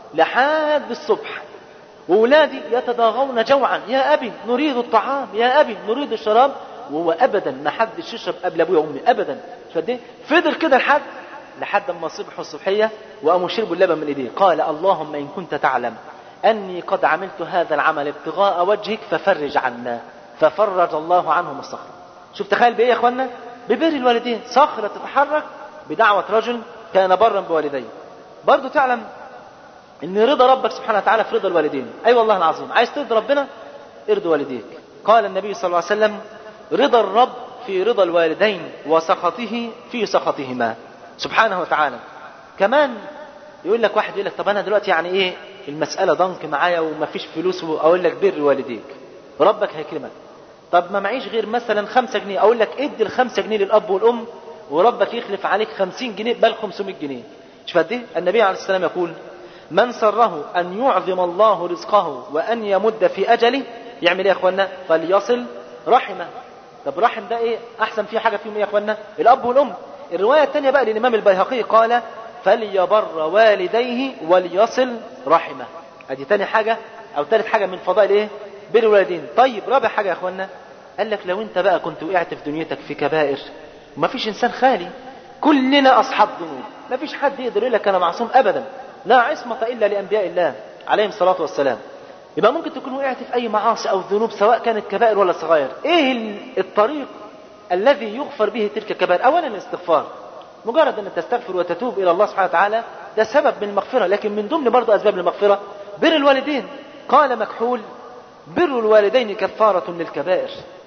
لحد الصبح وولادي يتضاغون جوعا يا ابي نريد الطعام يا ابي نريد الشراب وهو ابدا ما حدش يشرب قبل ابويا وامي ابدا فدي فضل كده لحد لحد ما صبحوا الصبحية وقاموا شربوا اللبن من ايديه قال اللهم إن كنت تعلم أني قد عملت هذا العمل ابتغاء وجهك ففرج عنا ففرج الله عنهم الصخرة شوف تخيل بإيه يا أخوانا ببر الوالدين صخرة تتحرك بدعوة رجل كان برا بوالديه برضو تعلم ان رضا ربك سبحانه وتعالى في رضا الوالدين اي أيوة والله العظيم عايز ترضي ربنا ارضي والديك قال النبي صلى الله عليه وسلم رضا الرب في رضا الوالدين وسخطه في سخطهما سبحانه وتعالى كمان يقول لك واحد يقول لك طب انا دلوقتي يعني ايه المسألة ضنك معايا ومفيش فلوس اقول لك بر والديك ربك هيكرمك طب ما معيش غير مثلا خمسة جنيه اقول لك ادي الخمسة جنيه للاب والام وربك يخلف عليك خمسين جنيه بل خمسمائة جنيه شوف قد ايه النبي عليه السلام يقول من سره ان يعظم الله رزقه وان يمد في اجله يعمل ايه يا اخوانا فليصل رحمه طب رحم ده ايه احسن فيه حاجه فيهم ايه يا اخوانا الاب والام الرواية الثانية بقى للإمام البيهقي قال فليبر والديه وليصل رحمه ادي تاني حاجة او ثالث حاجة من فضائل ايه بر الوالدين طيب رابع حاجة يا اخوانا قال لك لو انت بقى كنت وقعت في دنيتك في كبائر وما فيش انسان خالي كلنا اصحاب ذنوب ما فيش حد يقدر يقول لك انا معصوم ابدا لا عصمة الا لانبياء الله عليهم الصلاة والسلام يبقى ممكن تكون وقعت في اي معاصي او ذنوب سواء كانت كبائر ولا صغائر ايه الطريق الذي يغفر به تلك الكبائر اولا الاستغفار مجرد ان تستغفر وتتوب الى الله سبحانه وتعالى ده سبب من المغفرة لكن من ضمن برضه أسباب المغفرة بر الوالدين قال مكحول بر الوالدين كفارة للكبائر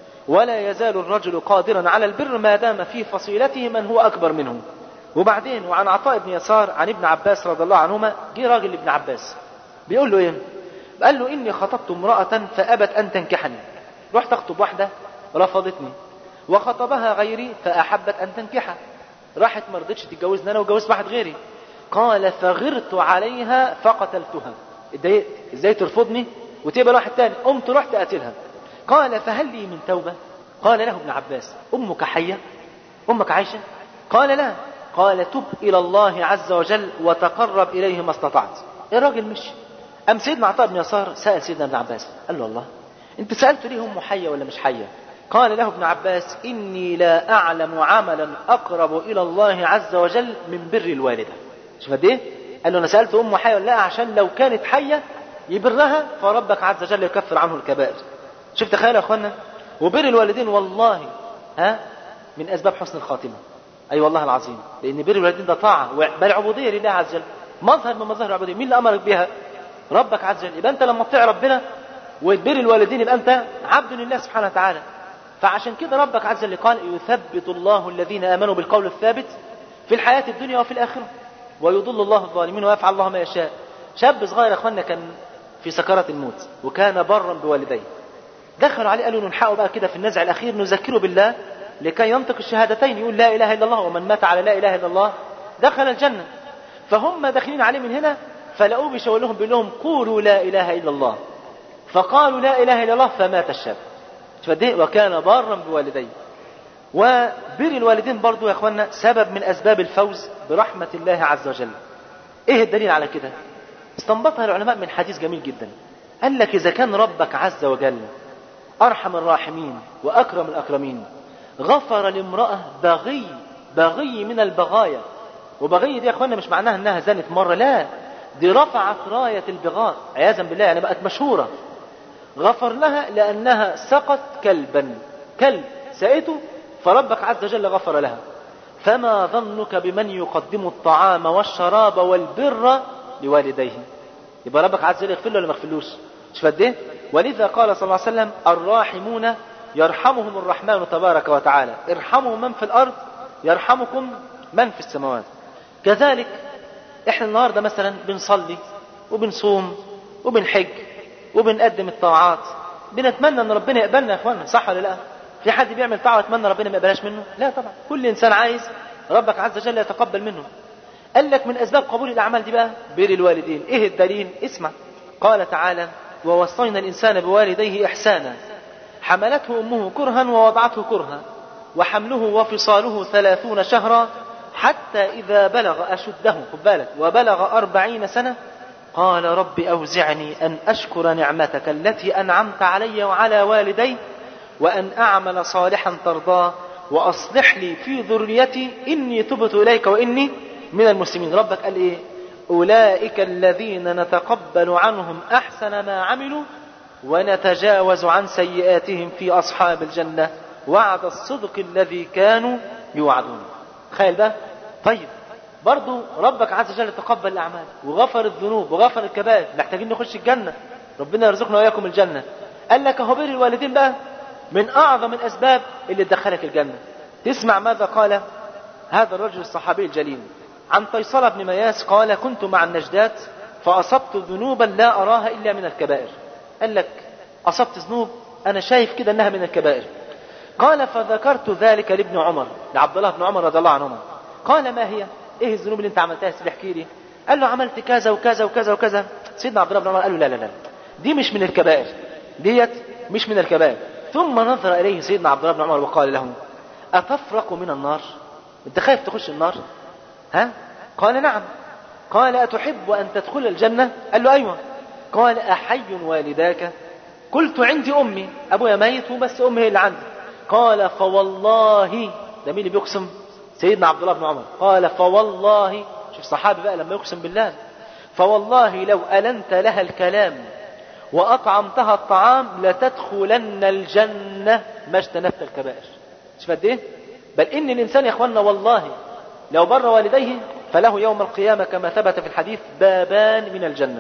ولا يزال الرجل قادرا على البر ما دام في فصيلته من هو أكبر منه وبعدين وعن عطاء بن يسار عن ابن عباس رضي الله عنهما جه راجل لابن عباس بيقول له ايه قال له اني خطبت امرأة فأبت أن تنكحني رحت أخطب واحدة رفضتني وخطبها غيري فأحبت أن تنكحها راحت ما رضتش تتجوزني أنا وجوزت واحد غيري قال فغرت عليها فقتلتها اتضايقت ازاي ترفضني وتقبل واحد تاني قمت رحت قاتلها قال فهل لي من توبة قال له ابن عباس أمك حية أمك عايشة قال لا قال تب إلى الله عز وجل وتقرب إليه ما استطعت الراجل مشي أم سيدنا عطاء بن يسار سأل سيدنا ابن عباس قال له الله أنت سألت ليه أمه حية ولا مش حية قال له ابن عباس إني لا أعلم عملا أقرب إلى الله عز وجل من بر الوالدة شوف قد إيه قال له أنا سألت أمه حية ولا لا عشان لو كانت حية يبرها فربك عز وجل يكفر عنه الكبائر شوف تخيل يا أخوانا وبر الوالدين والله ها من أسباب حسن الخاتمة أي أيوة والله العظيم لأن بر الوالدين ده طاعة بل عبودية لله عز وجل مظهر من مظاهر العبودية مين اللي أمرك بها ربك عز وجل يبقى أنت لما تطيع ربنا وتبر الوالدين يبقى أنت عبد لله سبحانه وتعالى فعشان كده ربك عز وجل قال يثبت الله الذين آمنوا بالقول الثابت في الحياة الدنيا وفي الآخرة ويضل الله الظالمين ويفعل الله ما يشاء شاب صغير يا اخوانا كان في سكرات الموت وكان برا بوالديه دخلوا عليه قالوا نلحقه بقى كده في النزع الاخير نذكره بالله لكي ينطق الشهادتين يقول لا اله الا الله ومن مات على لا اله الا الله دخل الجنه فهم داخلين عليه من هنا فلقوه بيشاور لهم بيقول لهم قولوا لا اله الا الله فقالوا لا اله الا الله فمات الشاب فده وكان بارا بوالديه وبر الوالدين برضو يا اخوانا سبب من اسباب الفوز برحمه الله عز وجل ايه الدليل على كده استنبطها العلماء من حديث جميل جدا قال لك اذا كان ربك عز وجل ارحم الراحمين واكرم الاكرمين غفر لامراه بغي بغي من البغايا وبغي دي يا اخوانا مش معناها انها زنت مره لا دي رفعت رايه البغاء عياذا بالله يعني بقت مشهوره غفر لها لانها سقت كلبا كلب سقته فربك عز وجل غفر لها فما ظنك بمن يقدم الطعام والشراب والبر لوالديه يبقى ربك عز وجل يغفر له ولا ما يغفرلوش مش قد ايه ولذا قال صلى الله عليه وسلم الراحمون يرحمهم الرحمن تبارك وتعالى ارحموا من في الارض يرحمكم من في السماوات كذلك احنا النهارده مثلا بنصلي وبنصوم وبنحج وبنقدم الطاعات بنتمنى ان ربنا يقبلنا يا اخوانا صح ولا لا في حد بيعمل طاعه ويتمنى ربنا ما يقبلهاش منه لا طبعا كل انسان عايز ربك عز وجل يتقبل منه قال لك من اسباب قبول الاعمال دي بقى بر الوالدين ايه الدليل اسمع قال تعالى ووصينا الانسان بوالديه احسانا حملته امه كرها ووضعته كرها وحمله وفصاله ثلاثون شهرا حتى اذا بلغ اشده خد بالك وبلغ اربعين سنه قال رب اوزعني ان اشكر نعمتك التي انعمت علي وعلى والدي وان اعمل صالحا ترضاه واصلح لي في ذريتي اني تبت اليك واني من المسلمين ربك قال ايه اولئك الذين نتقبل عنهم احسن ما عملوا ونتجاوز عن سيئاتهم في اصحاب الجنه وعد الصدق الذي كانوا يوعدون تخيل بقى طيب برضو ربك عز وجل تقبل الاعمال وغفر الذنوب وغفر الكبائر محتاجين نخش الجنه ربنا يرزقنا واياكم الجنه قال لك اهو بر الوالدين بقى من اعظم الاسباب اللي تدخلك الجنه تسمع ماذا قال هذا الرجل الصحابي الجليل عن فيصل بن مياس قال كنت مع النجدات فأصبت ذنوبا لا أراها إلا من الكبائر قال لك أصبت ذنوب أنا شايف كده أنها من الكبائر قال فذكرت ذلك لابن عمر لعبد الله بن عمر رضي الله عنهما قال ما هي ايه الذنوب اللي انت عملتها سيدي احكي لي قال له عملت كذا وكذا وكذا وكذا سيدنا عبد الله بن عمر قال له لا لا لا دي مش من الكبائر ديت مش من الكبائر ثم نظر اليه سيدنا عبد الله بن عمر وقال له اتفرق من النار انت خايف تخش النار ها قال نعم قال أتحب أن تدخل الجنة قال له أيوة قال أحي والداك قلت عندي أمي أبويا ميت وبس أمي هي اللي عندي قال فوالله ده مين اللي بيقسم سيدنا عبد الله بن عمر قال فوالله شوف صحابي بقى لما يقسم بالله فوالله لو ألنت لها الكلام وأطعمتها الطعام لتدخلن الجنة ما اجتنبت الكبائر شوف قد ايه بل إن الإنسان يا إخواننا والله لو بر والديه فله يوم القيامة كما ثبت في الحديث بابان من الجنة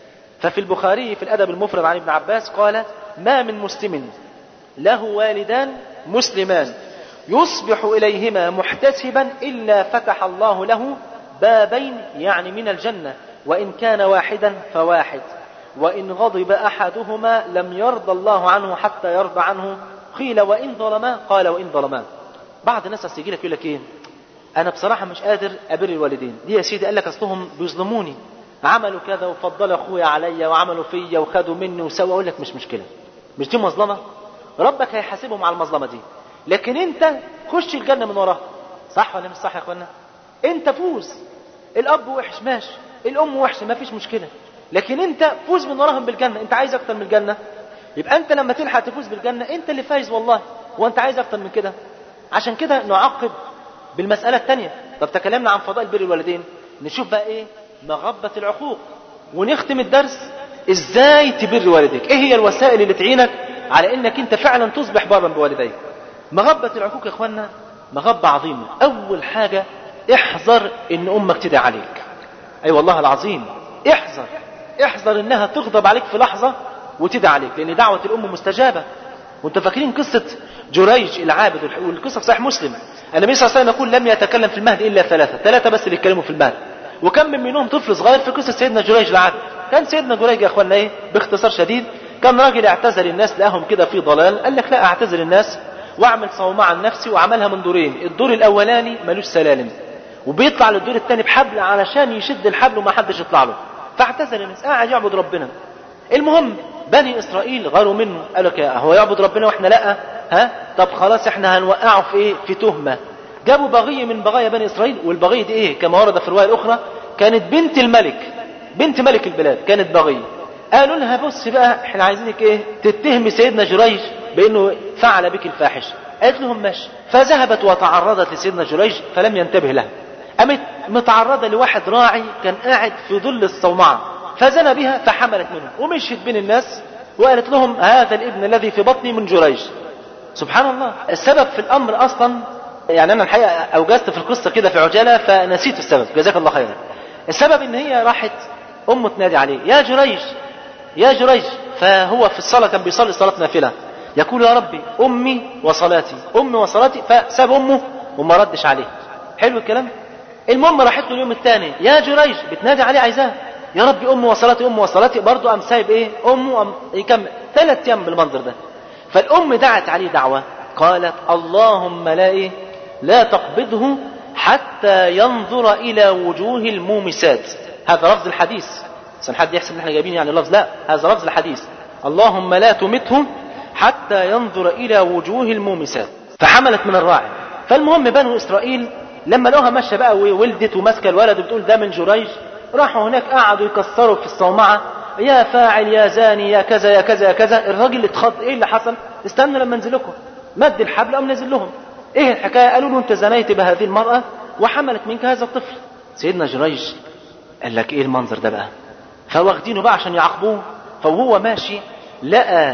ففي البخاري في الأدب المفرد عن ابن عباس قال ما من مسلم له والدان مسلمان يصبح إليهما محتسبا إلا فتح الله له بابين يعني من الجنة وإن كان واحدا فواحد وإن غضب أحدهما لم يرضى الله عنه حتى يرضى عنه قيل وإن ظلما قال وإن ظلما بعض الناس هتيجي لك يقول لك إيه أنا بصراحة مش قادر أبر الوالدين دي يا سيدي قال لك أصلهم بيظلموني عملوا كذا وفضلوا أخويا عليا وعملوا فيا وخدوا مني وسووا أقول لك مش مشكلة مش دي مظلمة ربك هيحاسبهم على المظلمة دي لكن أنت خش الجنة من وراها صح ولا مش صح يا أخوانا أنت فوز الأب وحش ماشي الأم وحشة ما فيش مشكلة لكن أنت فوز من وراهم بالجنة أنت عايز أكتر من الجنة يبقى أنت لما تلحق تفوز بالجنة أنت اللي فايز والله وأنت عايز أكتر من كده عشان كده نعقب بالمسألة الثانية طب تكلمنا عن فضائل بر الوالدين نشوف بقى ايه مغبة العقوق ونختم الدرس ازاي تبر والديك ايه هي الوسائل اللي تعينك على انك انت فعلا تصبح بارا بوالديك مغبة العقوق يا اخوانا مغبة عظيمة اول حاجة احذر ان امك تدعي عليك اي أيوة والله العظيم احذر احذر انها تغضب عليك في لحظة وتدعي عليك لان دعوة الام مستجابة وانتوا فاكرين قصة جريج العابد والقصة في صحيح مسلم النبي صلى الله عليه وسلم يقول لم يتكلم في المهد الا ثلاثة ثلاثة بس اللي يتكلموا في المهد وكم من منهم طفل صغير في قصة سيدنا جريج العابد كان سيدنا جريج يا اخوانا ايه باختصار شديد كان راجل اعتزل الناس لقاهم كده في ضلال قال لك لا اعتزل الناس واعمل صومعة لنفسي وعملها من دورين الدور الاولاني ملوش سلالم وبيطلع للدور الثاني بحبل علشان يشد الحبل وما حدش يطلع له فاعتزل الناس قاعد يعبد ربنا المهم بني اسرائيل غاروا منه قالوا لك هو يعبد ربنا واحنا لا ها طب خلاص احنا هنوقعه في ايه في تهمه جابوا بغيه من بغايا بني اسرائيل والبغيه دي ايه كما ورد في الروايه الاخرى كانت بنت الملك بنت ملك البلاد كانت بغيه قالوا لها بص بقى احنا عايزينك ايه تتهمي سيدنا جريج بانه فعل بك الفاحش قالت لهم ماشي فذهبت وتعرضت لسيدنا جريج فلم ينتبه لها قامت متعرضه لواحد راعي كان قاعد في ظل الصومعه فزنى بها فحملت منه ومشيت بين الناس وقالت لهم هذا الابن الذي في بطني من جريج سبحان الله السبب في الامر اصلا يعني انا الحقيقه اوجزت في القصه كده في عجاله فنسيت السبب جزاك الله خيرا السبب ان هي راحت امه تنادي عليه يا جريج يا جريج فهو في الصلاه كان بيصلي صلاه نافله يقول يا ربي امي وصلاتي امي وصلاتي فساب امه وما ردش عليه حلو الكلام المهم راحت له اليوم الثاني يا جريج بتنادي عليه عايزاه يا ربي امي وصلاتي امي وصلاتي برضه قام سايب ايه امه قام يكمل ثلاث ايام بالمنظر ده فالام دعت عليه دعوه قالت اللهم لا ايه لا تقبضه حتى ينظر الى وجوه المومسات هذا لفظ الحديث عشان حد يحسب ان احنا جايبين يعني اللفظ لا هذا لفظ الحديث اللهم لا تمته حتى ينظر الى وجوه المومسات فحملت من الراعي فالمهم بنو اسرائيل لما لقوها ماشيه بقى وولدت وماسكه الولد وبتقول ده من جريج راحوا هناك قعدوا يكسروا في الصومعه يا فاعل يا زاني يا كذا يا كذا يا كذا الراجل اتخض ايه اللي حصل استنوا لما انزل لكم مد الحبل قام نزل لهم ايه الحكايه قالوا له انت زنيت بهذه المراه وحملت منك هذا الطفل سيدنا جريج قال لك ايه المنظر ده بقى فواخدينه بقى عشان يعاقبوه فوهو ماشي لقى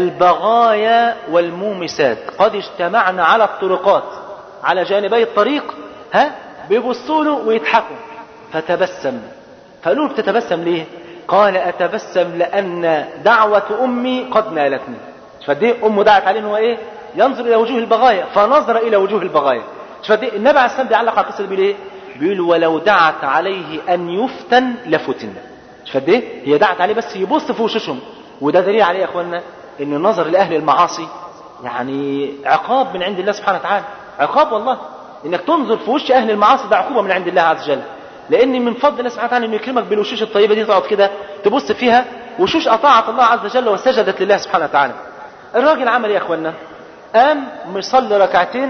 البغايا والمومسات قد اجتمعن على الطرقات على جانبي الطريق ها بيبصوا له ويضحكوا فتبسم فقالوا له بتتبسم ليه قال اتبسم لان دعوه امي قد نالتني فدي امه دعت عليه ان هو ايه ينظر الى وجوه البغايا فنظر الى وجوه البغايا فدي النبي عليه السلام بيعلق على القصه دي بيقول ايه بيقول ولو دعت عليه ان يفتن لفتن فدي هي دعت عليه بس يبص في وشوشهم وده دليل عليه يا اخوانا ان النظر لاهل المعاصي يعني عقاب من عند الله سبحانه وتعالى عقاب والله انك تنظر في وش اهل المعاصي ده عقوبه من عند الله عز وجل لان من فضل الله سبحانه وتعالى انه يكرمك بالوشوش الطيبه دي تقعد كده تبص فيها وشوش اطاعت الله عز وجل وسجدت لله سبحانه وتعالى الراجل عمل ايه يا اخوانا قام مصلي ركعتين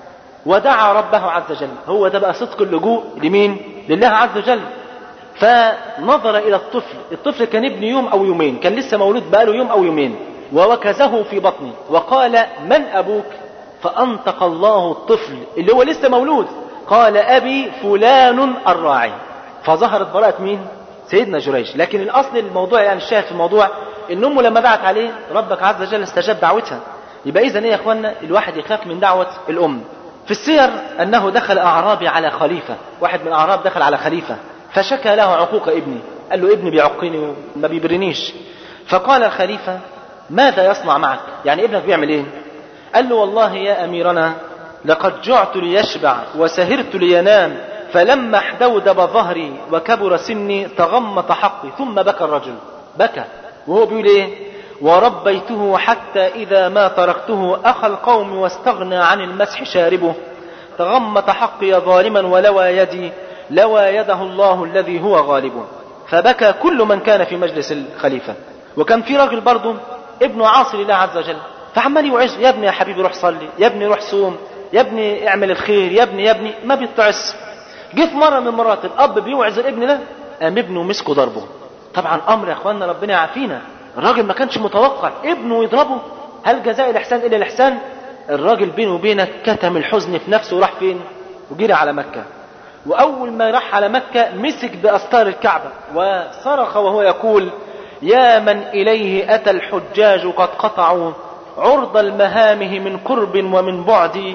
ودعا ربه عز وجل هو ده بقى صدق اللجوء لمين لله عز وجل فنظر الى الطفل الطفل كان ابن يوم او يومين كان لسه مولود بقاله يوم او يومين ووكزه في بطني وقال من ابوك فانطق الله الطفل اللي هو لسه مولود قال ابي فلان الراعي فظهرت براءة مين سيدنا جريج لكن الاصل الموضوع يعني الشاهد في الموضوع ان امه لما دعت عليه ربك عز وجل استجاب دعوتها يبقى اذا ايه يا اخوانا الواحد يخاف من دعوه الام في السير أنه دخل أعرابي على خليفة واحد من الأعراب دخل على خليفة فشكى له عقوق ابني قال له ابني بيعقني وما بيبرنيش فقال الخليفة ماذا يصنع معك يعني ابنك بيعمل ايه قال له والله يا أميرنا لقد جعت ليشبع وسهرت لينام فلما احدودب ظهري وكبر سني تغمط حقي ثم بكى الرجل بكى وهو بيقول ايه وربيته حتى إذا ما تركته أخى القوم واستغنى عن المسح شاربه تغمط حقي ظالما ولوى يدي لوى يده الله الذي هو غالبه فبكى كل من كان في مجلس الخليفة وكان في راجل برضه ابنه عاصي لله عز وجل فعمال يوعظ يا ابني يا حبيبي روح صلي يا ابني روح صوم يا ابني اعمل الخير يا ابني يا ابني ما بيتعس جه في مره من المرات الاب بيوعظ الابن ده قام ابنه مسكه ضربه طبعا امر يا اخواننا ربنا يعافينا الراجل ما كانش متوقع ابنه يضربه هل جزاء الاحسان الا الاحسان الراجل بينه وبينك كتم الحزن في نفسه وراح فين وجري على مكه واول ما راح على مكه مسك باستار الكعبه وصرخ وهو يقول يا من اليه اتى الحجاج قد قطعوا عرض المهامه من قرب ومن بعد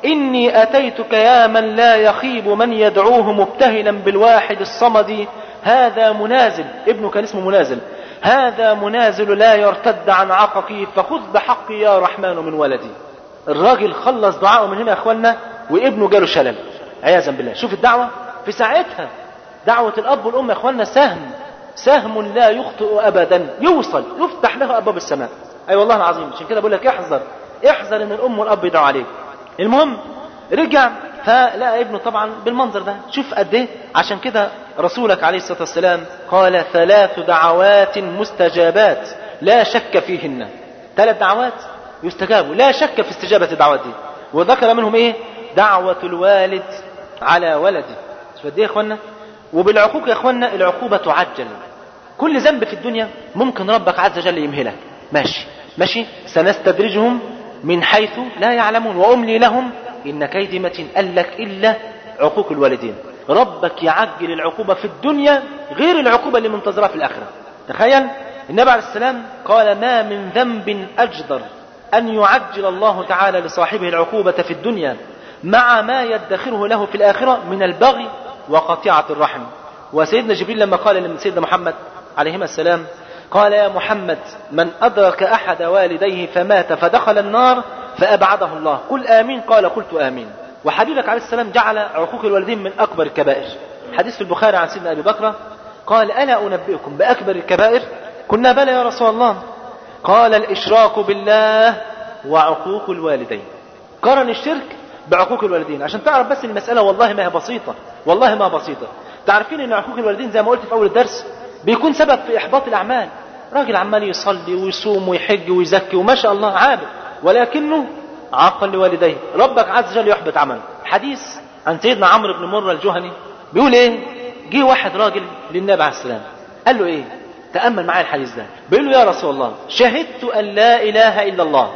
إني أتيتك يا من لا يخيب من يدعوه مبتهلا بالواحد الصمد هذا منازل ابنه كان اسمه منازل هذا منازل لا يرتد عن عققي فخذ بحقي يا رحمن من ولدي الراجل خلص دعائه من هنا يا اخوانا وابنه جاله شلل عياذا بالله شوف الدعوة في ساعتها دعوة الأب والأم يا اخوانا سهم سهم لا يخطئ أبدا يوصل يفتح له أبواب السماء أي أيوة والله العظيم عشان كده بقول لك احذر احذر ان الأم والأب يدعوا عليك المهم رجع فلقى ابنه طبعا بالمنظر ده شوف قد ايه عشان كده رسولك عليه الصلاه والسلام قال ثلاث دعوات مستجابات لا شك فيهن ثلاث دعوات يستجابوا لا شك في استجابه الدعوات دي وذكر منهم ايه دعوه الوالد على ولده شوف قد ايه يا اخوانا وبالعقوق يا اخوانا العقوبه تعجل كل ذنب في الدنيا ممكن ربك عز وجل يمهلك ماشي ماشي سنستدرجهم من حيث لا يعلمون وأملي لهم إن كيدي متين قال لك إلا عقوق الوالدين ربك يعجل العقوبة في الدنيا غير العقوبة اللي منتظرة في الآخرة تخيل النبي عليه السلام قال ما من ذنب أجدر أن يعجل الله تعالى لصاحبه العقوبة في الدنيا مع ما يدخره له في الآخرة من البغي وقطيعة الرحم وسيدنا جبريل لما قال لسيدنا محمد عليهما السلام قال يا محمد من أدرك أحد والديه فمات فدخل النار فأبعده الله قل آمين قال قلت آمين وحبيبك عليه السلام جعل عقوق الوالدين من أكبر الكبائر حديث في البخاري عن سيدنا أبي بكر قال ألا أنبئكم بأكبر الكبائر كنا بلى يا رسول الله قال الإشراك بالله وعقوق الوالدين قرن الشرك بعقوق الوالدين عشان تعرف بس المسألة والله ما هي بسيطة والله ما بسيطة تعرفين ان عقوق الوالدين زي ما قلت في اول الدرس بيكون سبب في احباط الاعمال راجل عمال يصلي ويصوم ويحج ويزكي وما شاء الله عابد ولكنه عاقا لوالديه ربك عز وجل يحبط عمله حديث عن سيدنا عمرو بن مرة الجهني بيقول ايه جه واحد راجل للنبي عليه السلام قال له ايه تأمل معايا الحديث ده بيقول له يا رسول الله شهدت أن لا إله إلا الله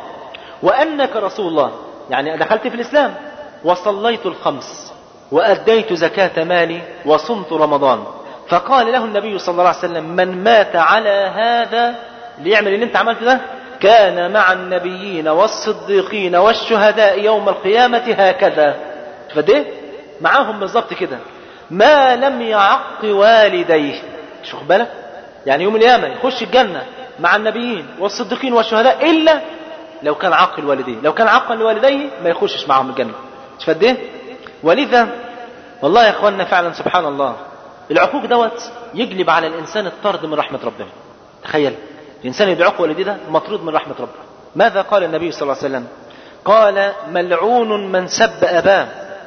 وأنك رسول الله يعني دخلت في الإسلام وصليت الخمس وأديت زكاة مالي وصمت رمضان فقال له النبي صلى الله عليه وسلم من مات على هذا ليعمل اللي انت عملته ده كان مع النبيين والصديقين والشهداء يوم القيامة هكذا فده معاهم بالظبط كده ما لم يعق والديه شوف بالك يعني يوم القيامة يخش الجنة مع النبيين والصديقين والشهداء إلا لو كان عاق الوالدين لو كان عاقا لوالديه ما يخشش معهم الجنة شوف قد ايه ولذا والله يا اخواننا فعلا سبحان الله العقوق دوت يجلب على الانسان الطرد من رحمه ربنا تخيل الانسان يدعوق والديه ده مطرود من رحمه ربه ماذا قال النبي صلى الله عليه وسلم قال ملعون من سب اباه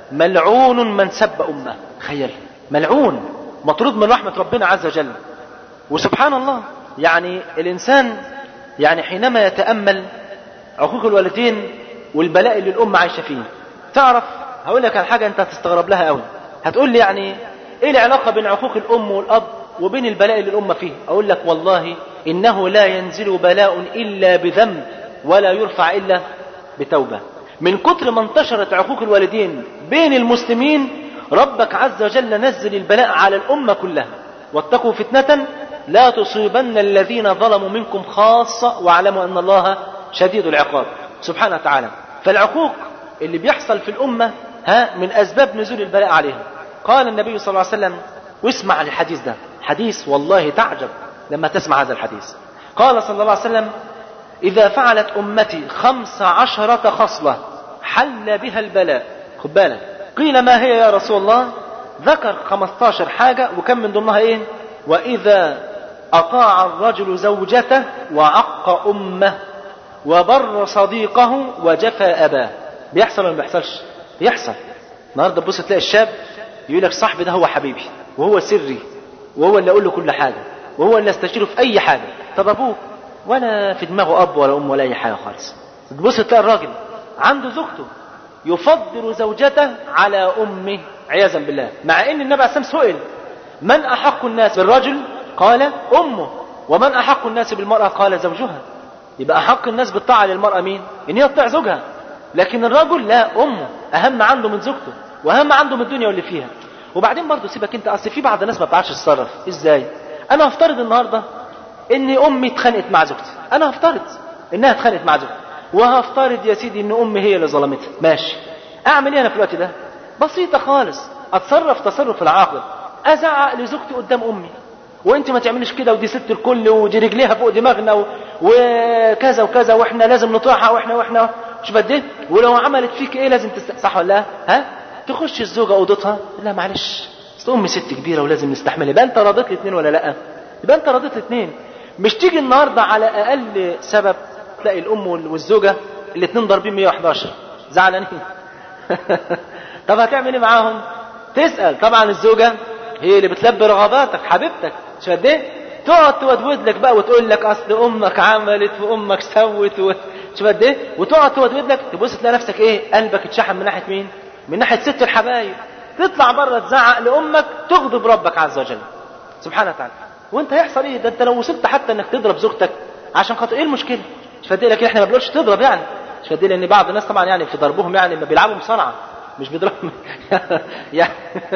ملعون من سب امه تخيل ملعون مطرود من رحمه ربنا عز وجل وسبحان الله يعني الانسان يعني حينما يتامل عقوق الوالدين والبلاء اللي الام عايشه فيه تعرف هقول لك على حاجه انت هتستغرب لها قوي هتقول لي يعني ايه العلاقه بين عقوق الام والاب وبين البلاء اللي الامه فيه اقول لك والله انه لا ينزل بلاء الا بذنب ولا يرفع الا بتوبه من كتر ما انتشرت عقوق الوالدين بين المسلمين ربك عز وجل نزل البلاء على الامه كلها واتقوا فتنه لا تصيبن الذين ظلموا منكم خاصه واعلموا ان الله شديد العقاب سبحانه وتعالى فالعقوق اللي بيحصل في الأمة ها من أسباب نزول البلاء عليهم قال النبي صلى الله عليه وسلم واسمع الحديث ده حديث والله تعجب لما تسمع هذا الحديث قال صلى الله عليه وسلم إذا فعلت أمتي خمس عشرة خصلة حل بها البلاء خد بالك قيل ما هي يا رسول الله ذكر 15 حاجة وكم من ضمنها إيه وإذا أطاع الرجل زوجته وعق أمه وبر صديقه وجفى أباه بيحصل ولا ما بيحصلش بيحصل النهارده تبص تلاقي الشاب يقول لك صاحبي ده هو حبيبي وهو سري وهو اللي اقول له كل حاجه وهو اللي استشيره في اي حاجه طب ابوك ولا في دماغه اب ولا ام ولا اي حاجه خالص تبص تلاقي الراجل عنده زوجته يفضل زوجته على امه عياذا بالله مع ان النبي عليه الصلاه والسلام سئل من احق الناس بالرجل قال امه ومن احق الناس بالمراه قال زوجها يبقى احق الناس بالطاعه للمراه مين ان هي تطيع زوجها لكن الرجل لا امه اهم عنده من زوجته واهم عنده من الدنيا واللي فيها وبعدين برضه سيبك انت اصل في بعض الناس ما بتعرفش تتصرف ازاي انا هفترض النهارده ان امي اتخانقت مع زوجتي انا هفترض انها اتخانقت مع زوجتي وهفترض يا سيدي ان امي هي اللي ظلمتها ماشي اعمل ايه انا في الوقت ده بسيطه خالص اتصرف تصرف العاقل ازعق لزوجتي قدام امي وانت ما تعمليش كده ودي ست الكل ودي رجليها فوق دماغنا و... وكذا وكذا واحنا لازم نطيعها واحنا واحنا مش بديه ولو عملت فيك ايه لازم تست... صح ولا لا ها تخش الزوجه اوضتها لا معلش اصل امي ست كبيره ولازم نستحملها يبقى انت رضيت الاثنين ولا لا يبقى انت رضيت الاثنين مش تيجي النهارده على اقل سبب تلاقي الام والزوجه الاثنين ضاربين 111 زعلانين طب هتعمل ايه معاهم تسال طبعا الزوجه هي اللي بتلبي رغباتك حبيبتك مش قد ايه تقعد تودود لك بقى وتقول لك اصل امك عملت وامك سوت و... شوف قد ايه وتقعد تودود لك تبص تلاقي نفسك ايه قلبك اتشحن من ناحيه مين من ناحيه ست الحبايب تطلع بره تزعق لامك تغضب ربك عز وجل سبحانه وتعالى وانت هيحصل ايه ده انت لو وصلت حتى انك تضرب زوجتك عشان خاطر ايه المشكله مش فدي لك احنا ما بنقولش تضرب يعني مش فدي لان بعض الناس طبعا يعني في ضربهم يعني ما بيلعبوا مصارعه مش بيضربهم يعني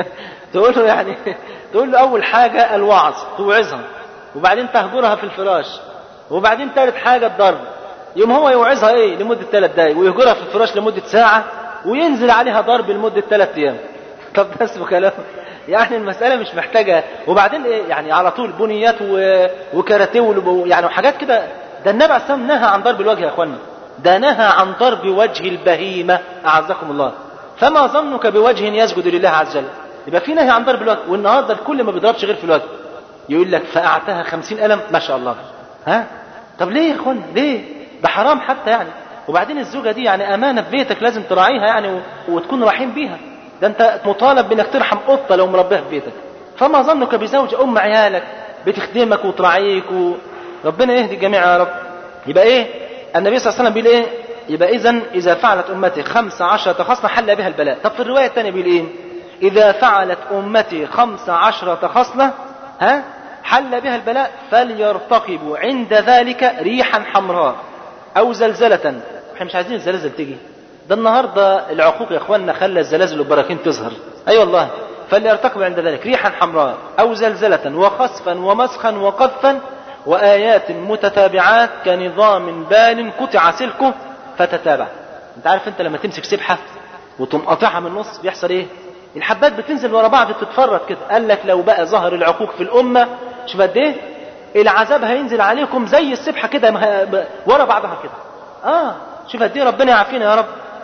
تقول له يعني تقول له اول حاجه الوعظ توعظها وبعدين تهجرها في الفراش وبعدين ثالث حاجه الضرب يوم هو يوعظها ايه لمده ثلاث دقايق ويهجرها في الفراش لمده ساعه وينزل عليها ضرب لمده ثلاث ايام طب ده اسمه كلام يعني المسألة مش محتاجة وبعدين ايه يعني على طول بنيات و... وكاراتيه ولب- يعني وحاجات كده ده النبي عليه الصلاة والسلام نهى عن ضرب الوجه يا اخوانا ده نهى عن ضرب وجه البهيمة أعزكم الله فما ظنك بوجه يسجد لله عز وجل يبقى في نهي عن ضرب الوجه والنهارده الكل ما بيضربش غير في الوجه يقول لك فقعتها خمسين قلم ما شاء الله ها طب ليه يا اخوانا ليه ده حرام حتى يعني وبعدين الزوجة دي يعني أمانة في بيتك لازم تراعيها يعني و... وتكون رحيم بيها ده أنت مطالب بأنك ترحم قطة لو مربيها في بيتك فما ظنك بزوجة أم عيالك بتخدمك وتراعيك و... ربنا يهدي الجميع يا رب يبقى إيه النبي صلى الله عليه وسلم بيقول إيه يبقى إذا إذا فعلت أمتي خمس عشرة خصلة حل بها البلاء طب في الرواية الثانية بيقول إيه إذا فعلت أمتي خمس عشرة خصلة ها حل بها البلاء فليرتقبوا عند ذلك ريحا حمراء او زلزلة احنا مش عايزين الزلازل تيجي ده النهارده العقوق يا اخواننا خلى الزلازل والبراكين تظهر اي أيوة والله فليرتقب عند ذلك ريحا حمراء او زلزلة وخسفا ومسخا وقذفا وايات متتابعات كنظام بال قطع سلكه فتتابع انت عارف انت لما تمسك سبحه وتقوم قاطعها من النص بيحصل ايه الحبات بتنزل ورا بعض تتفرد كده قال لك لو بقى ظهر العقوق في الامه شوف قد ايه العذاب هينزل عليكم زي السبحه كده مه- ب- ورا بعضها كده اه شوف قد ايه ربنا يعافينا يا رب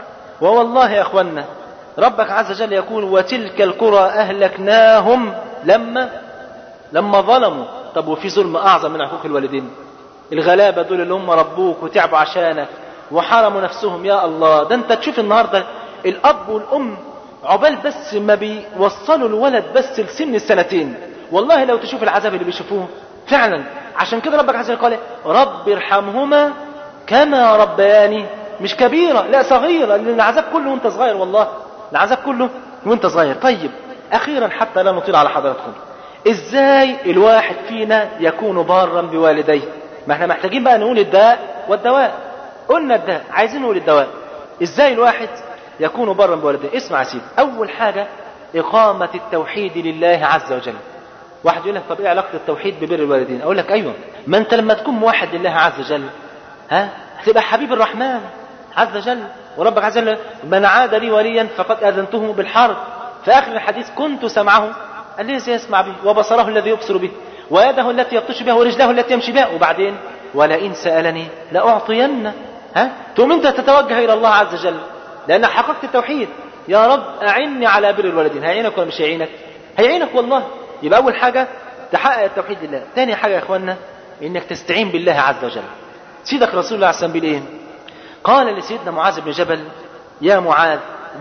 ووالله يا اخوانا ربك عز وجل يقول وتلك القرى اهلكناهم لما لما ظلموا طب وفي ظلم اعظم من عقوق الوالدين الغلابه دول اللي هم ربوك وتعبوا عشانك وحرموا نفسهم يا الله ده انت تشوف النهارده الاب والام عقبال بس ما بيوصلوا الولد بس لسن السنتين والله لو تشوف العذاب اللي بيشوفوه فعلا عشان كده ربك عز وجل قال رب ارحمهما كما ربياني مش كبيرة لا صغيرة لأن العذاب كله وانت صغير والله العذاب كله وانت صغير طيب أخيرا حتى لا نطيل على حضراتكم ازاي الواحد فينا يكون بارا بوالديه ما احنا محتاجين بقى نقول الداء والدواء قلنا الداء عايزين نقول الدواء ازاي الواحد يكون برا بوالديه اسمع يا سيدي اول حاجة اقامة التوحيد لله عز وجل واحد يقول لك طب ايه علاقة التوحيد ببر الوالدين اقول لك ايوه ما انت لما تكون موحد لله عز وجل ها هتبقى حبيب الرحمن عز وجل وربك عز وجل من عاد لي وليا فقد اذنته بالحرب في اخر الحديث كنت سمعه الذي يسمع به وبصره الذي يبصر به ويده التي يبطش بها ورجله التي يمشي بها وبعدين ولئن سالني لاعطينه ها تقوم انت تتوجه الى الله عز وجل لان حققت التوحيد يا رب اعني على بر الوالدين هيعينك ولا مش هيعينك هيعينك والله يبقى اول حاجه تحقق التوحيد لله ثاني حاجه يا اخوانا انك تستعين بالله عز وجل سيدك رسول الله عليه الصلاه والسلام ايه قال لسيدنا معاذ بن جبل يا معاذ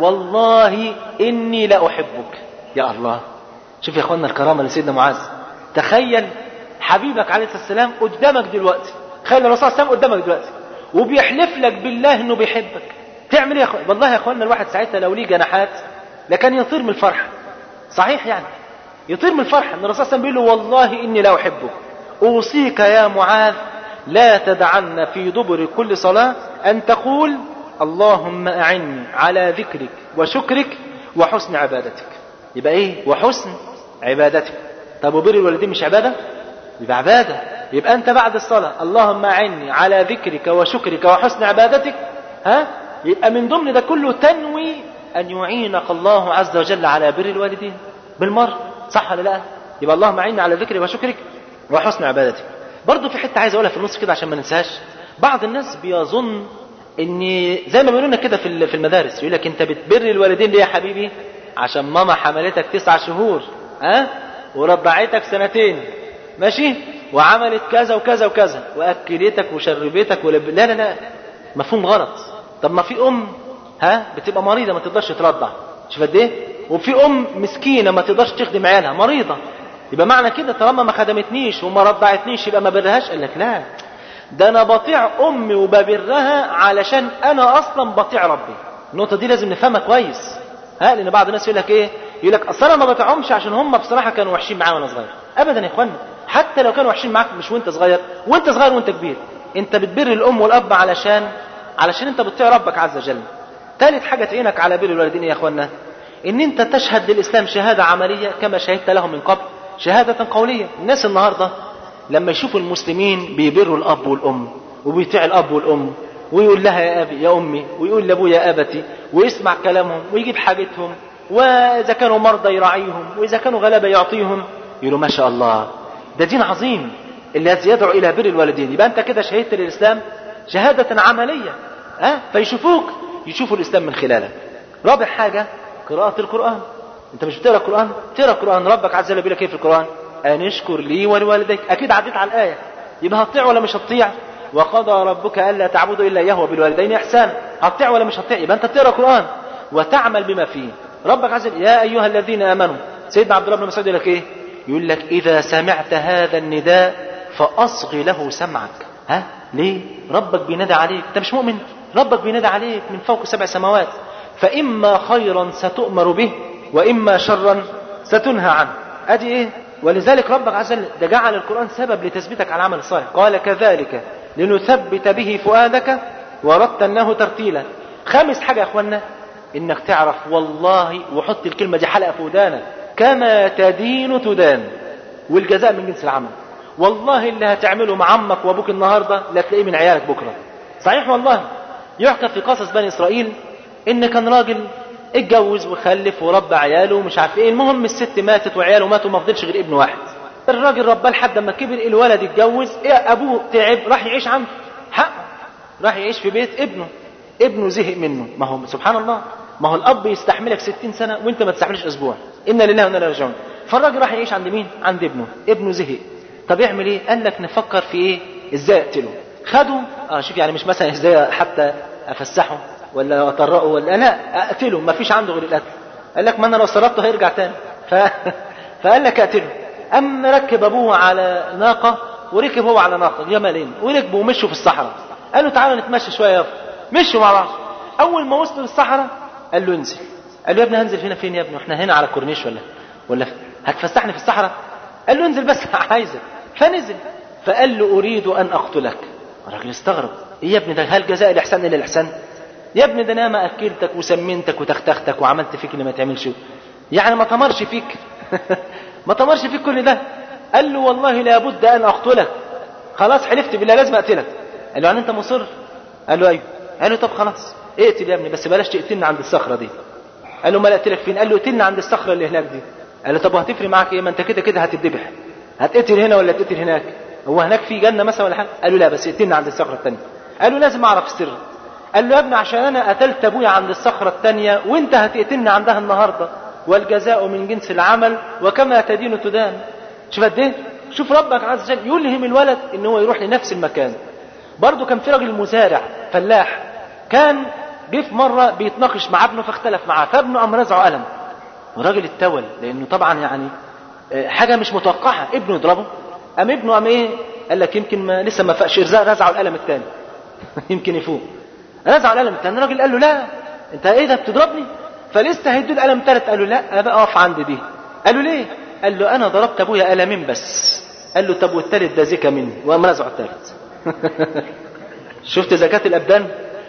والله اني لاحبك يا الله شوف يا اخوانا الكرامه لسيدنا معاذ تخيل حبيبك عليه الصلاه والسلام قدامك دلوقتي تخيل الرسول صلى الله عليه وسلم قدامك دلوقتي وبيحلف لك بالله انه بيحبك تعمل ايه يا اخوان والله يا اخوانا الواحد ساعتها لو ليه جناحات لكان يطير من الفرحه صحيح يعني يطير من الفرحه ان الرسول صلى الله عليه وسلم بيقول له والله اني لا احبك اوصيك يا معاذ لا تدعن في دبر كل صلاه ان تقول اللهم اعني على ذكرك وشكرك وحسن عبادتك يبقى ايه وحسن عبادتك طب وبر الوالدين مش عباده يبقى عباده يبقى انت بعد الصلاه اللهم اعني على ذكرك وشكرك وحسن عبادتك ها يبقى من ضمن ده كله تنوي ان يعينك الله عز وجل على بر الوالدين بالمره صح ولا لا يبقى اللهم اعني على ذكرك وشكرك وحسن عبادتك برضه في حته عايز اقولها في النص كده عشان ما ننساهاش بعض الناس بيظن ان زي ما بيقولوا لنا كده في في المدارس يقول لك انت بتبر الوالدين ليه يا حبيبي عشان ماما حملتك تسع شهور ها ورضعتك سنتين ماشي وعملت كذا وكذا وكذا واكلتك وشربتك ولب... لا لا لا مفهوم غلط طب ما في ام ها بتبقى مريضه ما تقدرش ترضع شوف قد ايه وفي ام مسكينه ما تقدرش تخدم عيالها مريضه يبقى معنى كده طالما ما خدمتنيش وما رضعتنيش يبقى ما برهاش قال لك لا ده انا بطيع امي وببرها علشان انا اصلا بطيع ربي النقطه دي لازم نفهمها كويس ها لان بعض الناس يقول لك ايه يقول لك اصل انا ما بطيعهمش عشان هم بصراحه كانوا وحشين معايا وانا صغير ابدا يا اخوانا حتى لو كانوا وحشين معاك مش وانت صغير وانت صغير وانت كبير انت بتبر الام والاب علشان علشان انت بتطيع ربك عز وجل ثالث حاجه تعينك على بر الوالدين يا اخوانا ان انت تشهد للاسلام شهاده عمليه كما شهدت لهم من قبل شهاده قوليه الناس النهارده لما يشوفوا المسلمين بيبروا الاب والام وبيطيع الاب والام ويقول لها يا ابي يا امي ويقول لابويا يا ابتي ويسمع كلامهم ويجيب حاجتهم واذا كانوا مرضى يراعيهم واذا كانوا غلابه يعطيهم يقولوا ما شاء الله ده دين عظيم الذي يدعو الى بر الوالدين يبقى انت كده شهدت للاسلام شهاده عمليه ها أه؟ فيشوفوك يشوفوا الاسلام من خلالك رابع حاجه قراءه القران انت مش بتقرا القران تقرا القران ربك عز وجل بيقول لك ايه في القران ان اشكر لي ولوالديك اكيد عديت على الايه يبقى هتطيع ولا مش هتطيع وقضى ربك الا تعبدوا الا اياه وبالوالدين احسانا هتطيع ولا مش هتطيع يبقى انت بتقرا القران وتعمل بما فيه ربك عز وجل يا ايها الذين امنوا سيدنا عبد الله بن مسعود يقول لك ايه يقول لك اذا سمعت هذا النداء فاصغ له سمعك ها ليه ربك بينادى عليك انت مش مؤمن ربك بينادى عليك من فوق سبع سماوات فاما خيرا ستؤمر به واما شرا ستنهى عنه ادي ايه ولذلك ربك عز وجل ده جعل القران سبب لتثبيتك على العمل الصالح قال كذلك لنثبت به فؤادك ورتلناه ترتيلا خامس حاجه يا اخوانا انك تعرف والله وحط الكلمه دي حلقه في ودانك كما تدين تدان والجزاء من جنس العمل والله اللي هتعمله مع عمك وابوك النهارده لا تلاقيه من عيالك بكره صحيح والله يحكى في قصص بني اسرائيل ان كان راجل اتجوز وخلف وربى عياله ومش عارف ايه المهم الست ماتت وعياله ماتوا ما فضلش غير ابن واحد الراجل رباه لحد ما كبر الولد اتجوز إيه ابوه تعب راح يعيش عنده حقه راح يعيش في بيت ابنه ابنه زهق منه ما هو سبحان الله ما هو الاب يستحملك ستين سنه وانت ما تستحملش اسبوع انا لله وانا اليه راجعون فالراجل راح يعيش عند مين عند ابنه ابنه زهق طب يعمل ايه قال لك نفكر في ايه ازاي اقتله خدوا اه شوف يعني مش مثلا ازاي حتى افسحه ولا اطرقه ولا لا اقتله ما فيش عنده غير القتل قال لك ما انا لو صرفته هيرجع تاني ف... فقال لك اقتله أم ركب أبوه على ناقة وركب هو على ناقة جملين وركبوا ومشوا في الصحراء قالوا تعالوا نتمشى شوية يابا مشوا مع بعض أول ما وصلوا للصحراء قال له انزل قال له يا ابني هنزل هنا فين يا ابني احنا هنا على كورنيش ولا ولا هتفسحني في الصحراء قال له انزل بس عايزك فنزل فقال له أريد أن أقتلك الراجل استغرب ايه يا ابني ده هل جزاء الإحسان إلا الإحسان يا ابني ده انا ما اكلتك وسمنتك وتختختك وعملت فيك اللي ما تعملش يعني ما تمرش فيك ما تمرش فيك كل ده قال له والله لابد ان اقتلك خلاص حلفت بالله لازم اقتلك قال له يعني انت مصر قال له ايوه قال له طب خلاص اقتل يا ابني بس بلاش تقتلني عند الصخره دي قال له ما اقتلك فين قال له اقتلني عند الصخره اللي هناك دي قال له طب وهتفرق معاك ايه ما انت كده كده هتتذبح هتقتل هنا ولا تقتل هناك هو هناك في جنه مثلا ولا حاجه قال له لا بس اقتلني عند الصخره الثانيه قال له لازم اعرف السر قال له يا ابني عشان انا قتلت ابويا عند الصخره الثانيه وانت هتقتلني عندها النهارده والجزاء من جنس العمل وكما تدين تدان شوف قد ايه شوف ربك عز وجل يلهم الولد ان هو يروح لنفس المكان برضه كان في راجل مزارع فلاح كان جه في مره بيتناقش مع ابنه فاختلف معاه فابنه قام رزعه قلم والراجل اتول لانه طبعا يعني آه، حاجه مش متوقعه ابنه يضربه قام ابنه قام ايه قال لك يمكن ما لسه ما فاقش رزق رزعه القلم الثاني يمكن يفوق رزعه القلم الثاني الراجل قال له لا انت ايه ده بتضربني فلسه هيدوا القلم الثالث قال له لا ابقى اقف عند دي قال له ليه قال له انا ضربت ابويا قلمين بس قال له طب والثالث ده زكا مني وقام رزعه الثالث شفت زكاة الأبدان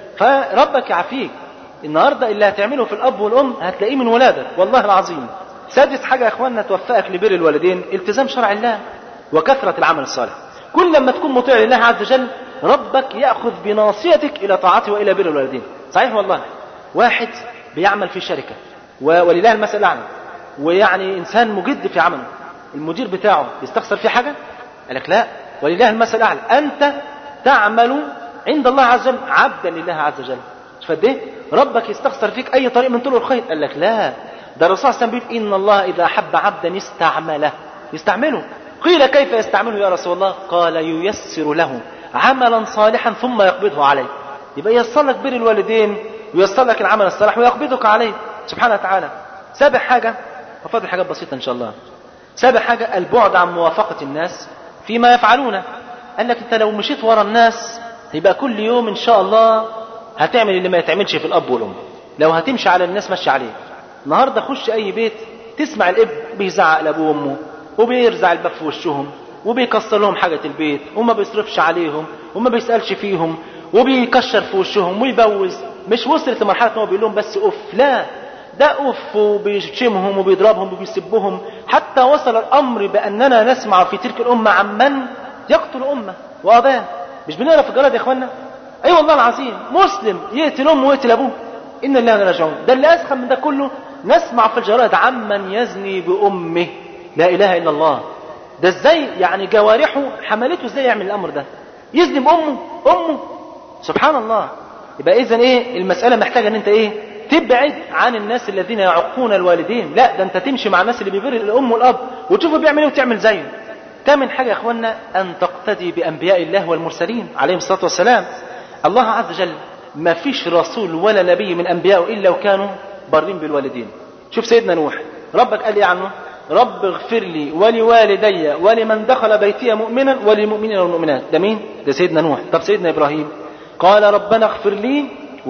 فربك يعافيك النهاردة اللي هتعمله في الأب والأم هتلاقيه من ولادك والله العظيم سادس حاجة يا إخواننا توفقك لبر الوالدين التزام شرع الله وكثرة العمل الصالح كل لما تكون مطيع لله عز وجل ربك يأخذ بناصيتك إلى طاعته وإلى بر الوالدين صحيح والله واحد بيعمل في شركة و- ولله المثل الأعلى ويعني إنسان مجد في عمله المدير بتاعه يستخسر فيه حاجة قال لك لا ولله المثل الأعلى أنت تعمل عند الله عز وجل عبدا لله عز وجل شوف قد ايه ربك يستخسر فيك اي طريق من طرق الخير قال لك لا ده الرسول صلى الله عليه وسلم بيقول ان الله اذا احب عبدا استعمله يستعمله قيل كيف يستعمله يا رسول الله قال ييسر له عملا صالحا ثم يقبضه عليه يبقى ييسر لك بر الوالدين وييسر لك العمل الصالح ويقبضك عليه سبحانه وتعالى سابع حاجه وفاضل حاجات بسيطه ان شاء الله سابع حاجه البعد عن موافقه الناس فيما يفعلونه قال لك انت لو مشيت ورا الناس يبقى كل يوم ان شاء الله هتعمل اللي ما يتعملش في الاب والام لو هتمشي على الناس مشي عليه النهارده خش اي بيت تسمع الاب بيزعق لابوه وامه وبيرزع الباب في وشهم وبيكسر لهم حاجه البيت وما بيصرفش عليهم وما بيسالش فيهم وبيكشر في وشهم ويبوز مش وصلت لمرحله ان هو بيقول لهم بس اف لا ده اف وبيشتمهم وبيضربهم وبيسبهم حتى وصل الامر باننا نسمع في تلك الامه عن من يقتل امه واباه مش بنقرا في الجرائد يا اخوانا اي أيوة والله العظيم مسلم يقتل امه ويقتل ابوه ان الله لا راجعون ده اللي اسخن من ده كله نسمع في الجرائد عمن يزني بامه لا اله الا الله ده ازاي يعني جوارحه حملته ازاي يعمل الامر ده يزني بامه امه سبحان الله يبقى اذا ايه المساله محتاجه ان انت ايه تبعد عن الناس الذين يعقون الوالدين لا ده انت تمشي مع الناس اللي بيبر الام والاب وتشوفه بيعمل ايه وتعمل زيه ثامن حاجة يا اخوانا أن تقتدي بأنبياء الله والمرسلين عليهم الصلاة والسلام الله عز وجل ما فيش رسول ولا نبي من أنبيائه إلا وكانوا بارين بالوالدين شوف سيدنا نوح ربك قال إيه عنه رب اغفر لي ولوالدي ولمن دخل بيتي مؤمنا وللمؤمنين والمؤمنات ده مين ده سيدنا نوح طب سيدنا إبراهيم قال ربنا اغفر لي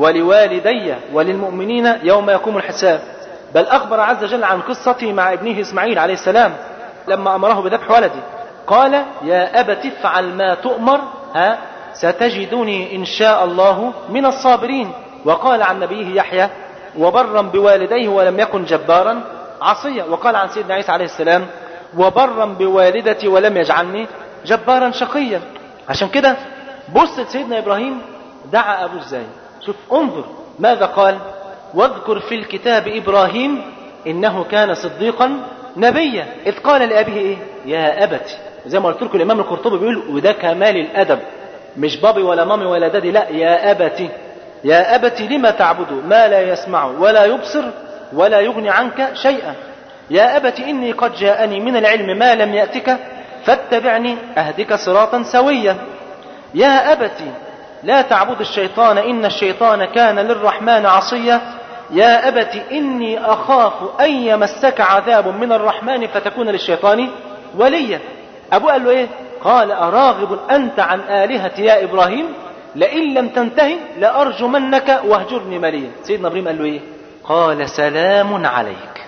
ولوالدي وللمؤمنين يوم يقوم الحساب بل أخبر عز وجل عن قصته مع ابنه إسماعيل عليه السلام لما أمره بذبح ولده قال يا أبت افعل ما تؤمر ها ستجدني إن شاء الله من الصابرين وقال عن نبيه يحيى وبرا بوالديه ولم يكن جبارا عصيا وقال عن سيدنا عيسى عليه السلام وبرا بوالدتي ولم يجعلني جبارا شقيا عشان كده بص سيدنا إبراهيم دعا أبوه ازاي شوف انظر ماذا قال واذكر في الكتاب إبراهيم إنه كان صديقا نبيا إذ قال لأبيه إيه يا أبت زي ما قلت لكم الإمام القرطبي بيقول وده كمال الأدب مش بابي ولا مامي ولا دادي لا يا أبتي يا أبت لما تعبد ما لا يسمع ولا يبصر ولا يغني عنك شيئا يا أبت إني قد جاءني من العلم ما لم يأتك فاتبعني أهدك صراطا سويا يا أبت لا تعبد الشيطان إن الشيطان كان للرحمن عصيا يا أبت إني أخاف أن يمسك عذاب من الرحمن فتكون للشيطان وليا أبو قال له إيه قال أراغب أنت عن آلهتي يا إبراهيم لئن لم تنتهي لأرجمنك واهجرني مليا سيدنا إبراهيم قال له إيه قال سلام عليك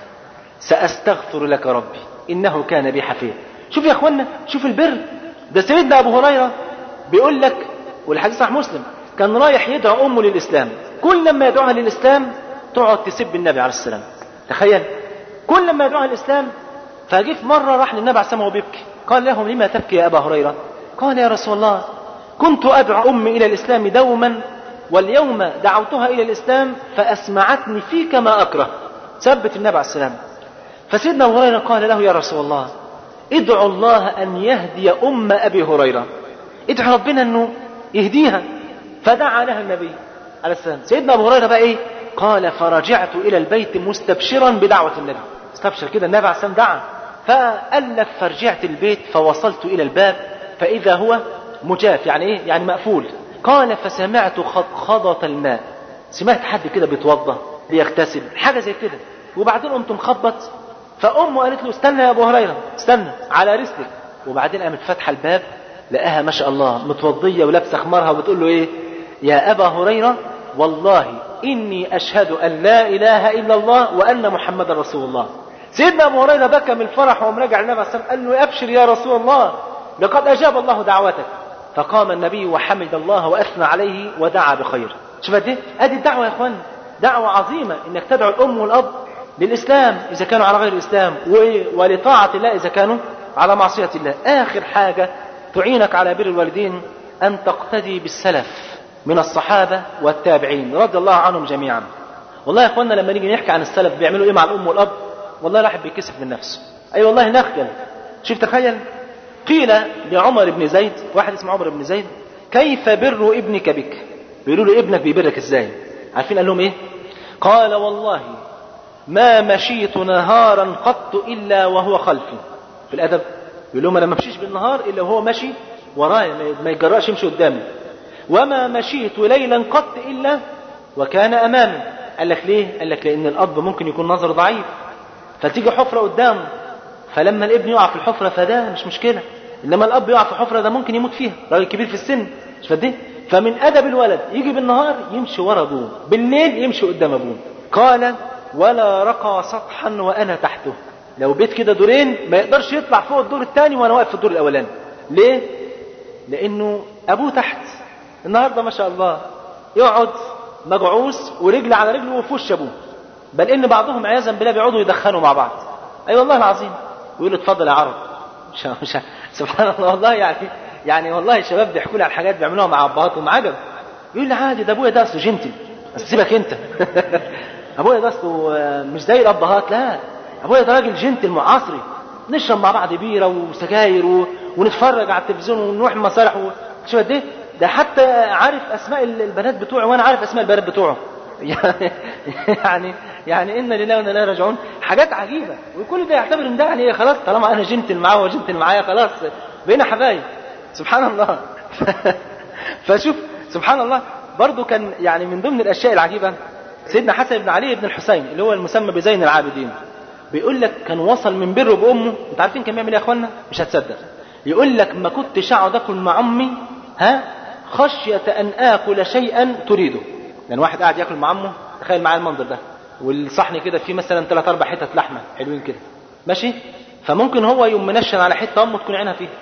سأستغفر لك ربي إنه كان بي حفيا شوف يا أخوانا شوف البر ده سيدنا أبو هريرة بيقول لك والحديث صح مسلم كان رايح يدعو أمه للإسلام كل لما يدعوها للإسلام تقعد تسب النبي عليه السلام تخيل كل لما يدعوها للإسلام فجه في مرة راح للنبي عليه السلام وهو بيبكي قال لهم لما تبكي يا أبا هريرة قال يا رسول الله كنت أدعو أمي إلى الإسلام دوما واليوم دعوتها إلى الإسلام فأسمعتني فيك ما أكره ثبت النبي عليه السلام فسيدنا أبو هريرة قال له يا رسول الله ادعو الله أن يهدي أم أبي هريرة ادعو ربنا أنه يهديها فدعا لها النبي عليه السلام سيدنا أبو هريرة بقى إيه قال فرجعت إلى البيت مستبشرا بدعوة النبي استبشر كده النبي عليه السلام دعا فألف فرجعت البيت فوصلت إلى الباب فإذا هو مجاف يعني إيه يعني مقفول قال فسمعت خضخضة الماء سمعت حد كده بيتوضى بيغتسل حاجة زي كده وبعدين قمت مخبط فأمه قالت له استنى يا أبو هريرة استنى على رسلك وبعدين قامت فاتحة الباب لقاها ما شاء الله متوضية ولابسة خمارها وبتقول له إيه يا أبا هريرة والله إني أشهد أن لا إله إلا الله وأن محمد رسول الله سيدنا أبو هريرة بكى من الفرح وقام راجع النبي عليه الصلاة والسلام قال له أبشر يا رسول الله لقد أجاب الله دعوتك فقام النبي وحمد الله وأثنى عليه ودعا بخير شوف قد ايه ادي الدعوة يا اخوان دعوة عظيمة انك تدعو الام والاب للاسلام اذا كانوا على غير الاسلام ولطاعة الله اذا كانوا على معصية الله اخر حاجة تعينك على بر الوالدين ان تقتدي بالسلف من الصحابة والتابعين رضي الله عنهم جميعا والله يا اخوانا لما نيجي نحكي عن السلف بيعملوا ايه مع الام والاب والله الواحد بيكسف من نفسه اي أيوة والله نخجل شوف تخيل قيل لعمر بن زيد واحد اسمه عمر بن زيد كيف بر ابنك بك بيقولوا له ابنك بيبرك ازاي عارفين قال لهم ايه قال والله ما مشيت نهارا قط الا وهو خلفي في الادب بيقول لهم انا ما امشيش بالنهار الا وهو ماشي ورايا ما يجرأش يمشي قدامي وما مشيت ليلا قط الا وكان امامي قال لك ليه قال لك لان الاب ممكن يكون نظر ضعيف فتيجي حفره قدامه فلما الابن يقع في الحفره فده مش مشكله انما الاب يقع في حفره ده ممكن يموت فيها راجل كبير في السن مش فاهم فمن ادب الولد يجي بالنهار يمشي ورا ابوه بالليل يمشي قدام ابوه قال ولا رقى سطحا وانا تحته لو بيت كده دورين ما يقدرش يطلع فوق الدور الثاني وانا واقف في الدور الاولاني ليه لانه ابوه تحت النهارده ما شاء الله يقعد مجعوس ورجل على رجله وفي وش ابوه بل ان بعضهم عياذا بالله بيقعدوا يدخنوا مع بعض اي أيوة والله العظيم ويقول له اتفضل يا عرب مش مش سبحان الله والله يعني يعني والله الشباب بيحكوا لي على حاجات بيعملوها مع ابهاتهم عجب يقول لي عادي ده ابويا ده اصله جنتل بس سيبك انت ابويا ده اصله مش زي الابهات لا ابويا ده راجل جنتل معاصري نشرب مع بعض بيره وسجاير و... ونتفرج على التلفزيون ونروح المسارح و... شو قد ايه ده حتى عارف اسماء البنات بتوعه وانا عارف اسماء البنات بتوعه يعني يعني ان لله وانا اليه راجعون حاجات عجيبه وكل ده يعتبر ان ده يعني خلاص طالما انا جنتل معاه وجنتل معايا خلاص بقينا حبايب سبحان الله فشوف سبحان الله برضو كان يعني من ضمن الاشياء العجيبه سيدنا حسن بن علي بن الحسين اللي هو المسمى بزين العابدين بيقول لك كان وصل من بره بامه انت عارفين كان بيعمل ايه يا اخوانا مش هتصدق يقول لك ما كنتش اقعد اكل مع امي ها خشيه ان اكل شيئا تريده يعني واحد قاعد ياكل مع امه تخيل معايا المنظر ده والصحن كده فيه مثلا ثلاث اربع حتت لحمه حلوين كده ماشي فممكن هو يوم منشن على حته امه تكون عينها فيها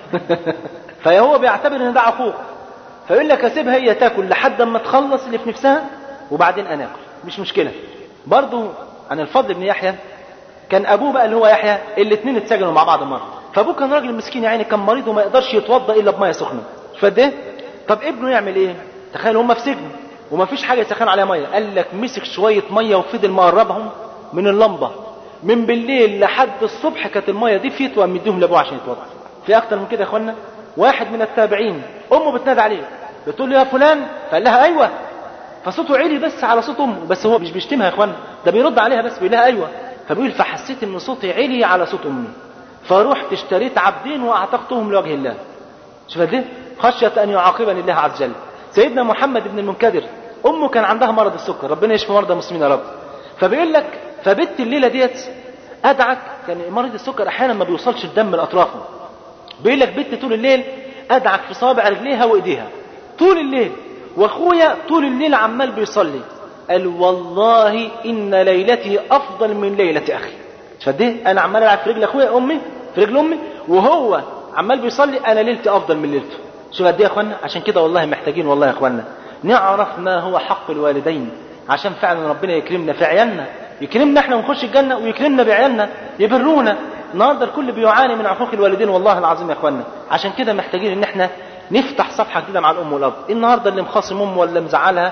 فهو بيعتبر ان ده عقوق فيقول لك اسيبها هي تاكل لحد اما تخلص اللي في نفسها وبعدين انا اكل مش مشكله برضو عن الفضل بن يحيى كان ابوه بقى اللي هو يحيى الاثنين اتسجنوا مع بعض مره فابوه كان راجل مسكين يعني كان مريض وما يقدرش يتوضا الا بميه سخنه فده إيه؟ طب ابنه يعمل ايه تخيل هم في سجن وما فيش حاجه يسخن عليها ميه قال لك مسك شويه ميه وفضل مقربهم من اللمبه من بالليل لحد الصبح كانت الميه دي فيتوى مديهم لابوه عشان يتوضا في اكتر من كده يا اخوانا واحد من التابعين امه بتنادي عليه بتقول له يا فلان فقال لها ايوه فصوته عالي بس على صوت امه بس هو مش بيشتمها يا اخوانا ده بيرد عليها بس بيقول لها ايوه فبيقول فحسيت ان صوتي عالي على صوت امي فرحت اشتريت عبدين واعتقتهم لوجه الله شوف قد ايه خشيه ان يعاقبني الله عز وجل سيدنا محمد بن المنكدر امه كان عندها مرض السكر ربنا يشفي مرضى المسلمين يا رب فبيقول لك فبت الليله ديت ادعك كان مريض السكر احيانا ما بيوصلش الدم لاطرافه بيقول لك بت طول الليل ادعك في صابع رجليها وايديها طول الليل واخويا طول الليل عمال بيصلي قال والله ان ليلتي افضل من ليله اخي فدي انا عمال العب في رجل اخويا امي في رجل امي وهو عمال بيصلي انا ليلتي افضل من ليلته شوف قد ايه يا اخوانا عشان كده والله محتاجين والله يا اخوانا نعرف ما هو حق الوالدين عشان فعلا ربنا يكرمنا في عيالنا يكرمنا احنا ونخش الجنه ويكرمنا بعيالنا يبرونا النهارده الكل بيعاني من عقوق الوالدين والله العظيم يا اخوانا عشان كده محتاجين ان احنا نفتح صفحه جديده مع الام والاب النهارده اللي مخاصم امه ولا مزعلها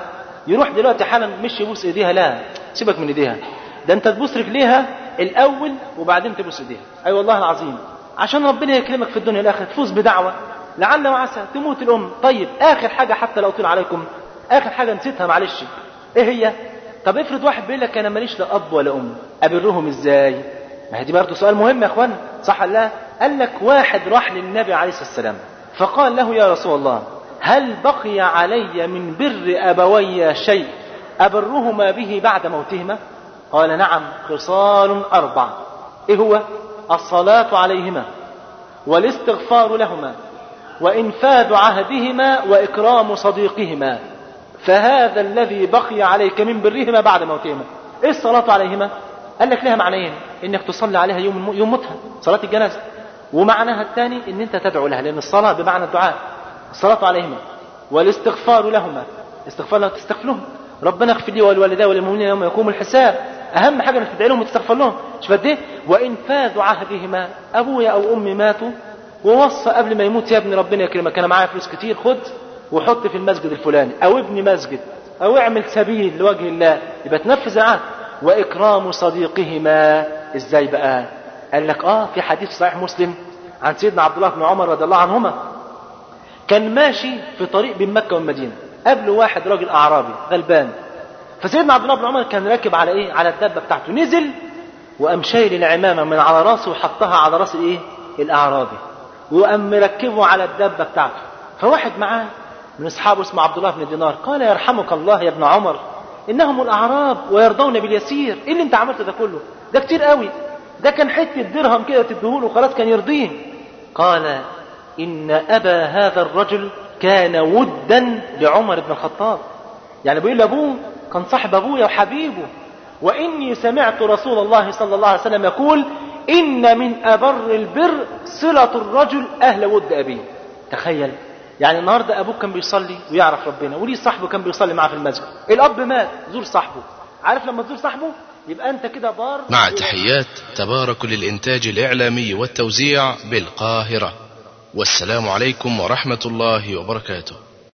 يروح دلوقتي حالا مش يبوس ايديها لا سيبك من ايديها ده انت تبوس رجليها الاول وبعدين تبوس ايديها اي أيوة والله العظيم عشان ربنا يكرمك في الدنيا الاخره تفوز بدعوه لعل وعسى تموت الام طيب اخر حاجه حتى لو طول عليكم اخر حاجه نسيتها معلش ايه هي طب افرض واحد بيقول لك انا ماليش لا اب ولا ام ابرهم ازاي ما هي دي برضه سؤال مهم يا اخوانا صح ولا لا قال لك واحد راح للنبي عليه الصلاه والسلام فقال له يا رسول الله هل بقي علي من بر ابوي شيء ابرهما به بعد موتهما قال نعم خصال اربع ايه هو الصلاه عليهما والاستغفار لهما وانفاذ عهدهما واكرام صديقهما فهذا الذي بقي عليك من برهما بعد موتهما ايه الصلاه عليهما قال لك لها معنيين انك تصلي عليها يوم يوم موتها صلاه الجنازه ومعناها الثاني ان انت تدعو لها لان الصلاه بمعنى الدعاء الصلاه عليهما والاستغفار لهما استغفار لها تستغفر لهم ربنا اغفر لي ولوالدي وللمؤمنين يوم يقوم الحساب اهم حاجه انك تدعي لهم وتستغفر لهم مش قد ايه وانفاذ عهدهما ابويا او امي ماتوا ووصى قبل ما يموت يا ابني ربنا يكرمك انا معايا فلوس كتير خد وحط في المسجد الفلاني او ابني مسجد او اعمل سبيل لوجه الله يبقى تنفذ العهد واكرام صديقهما ازاي بقى قال لك اه في حديث صحيح مسلم عن سيدنا عبد الله بن عمر رضي الله عنهما كان ماشي في طريق بين مكه والمدينه قبله واحد راجل اعرابي غلبان فسيدنا عبد الله بن عمر كان راكب على ايه على الدابه بتاعته نزل وقام شايل العمامه من على راسه وحطها على راس الايه الاعرابي وقام مركبه على الدابه بتاعته فواحد معاه من اصحابه اسمه عبد الله بن دينار قال يرحمك الله يا ابن عمر انهم الاعراب ويرضون باليسير ايه اللي انت عملته ده كله ده كتير قوي ده كان حته درهم كده تديهوله وخلاص كان يرضيه قال ان ابا هذا الرجل كان ودا لعمر بن الخطاب يعني بيقول لابوه كان صاحب ابويا وحبيبه واني سمعت رسول الله صلى الله عليه وسلم يقول ان من ابر البر صله الرجل اهل ود ابيه تخيل يعني النهارده ابوك كان بيصلي ويعرف ربنا وليه صاحبه كان بيصلي معاه في المسجد الاب مات زور صاحبه عارف لما تزور صاحبه يبقى انت كده بار مع تحيات تبارك للإنتاج الإعلامي والتوزيع بالقاهرة والسلام عليكم ورحمة الله وبركاته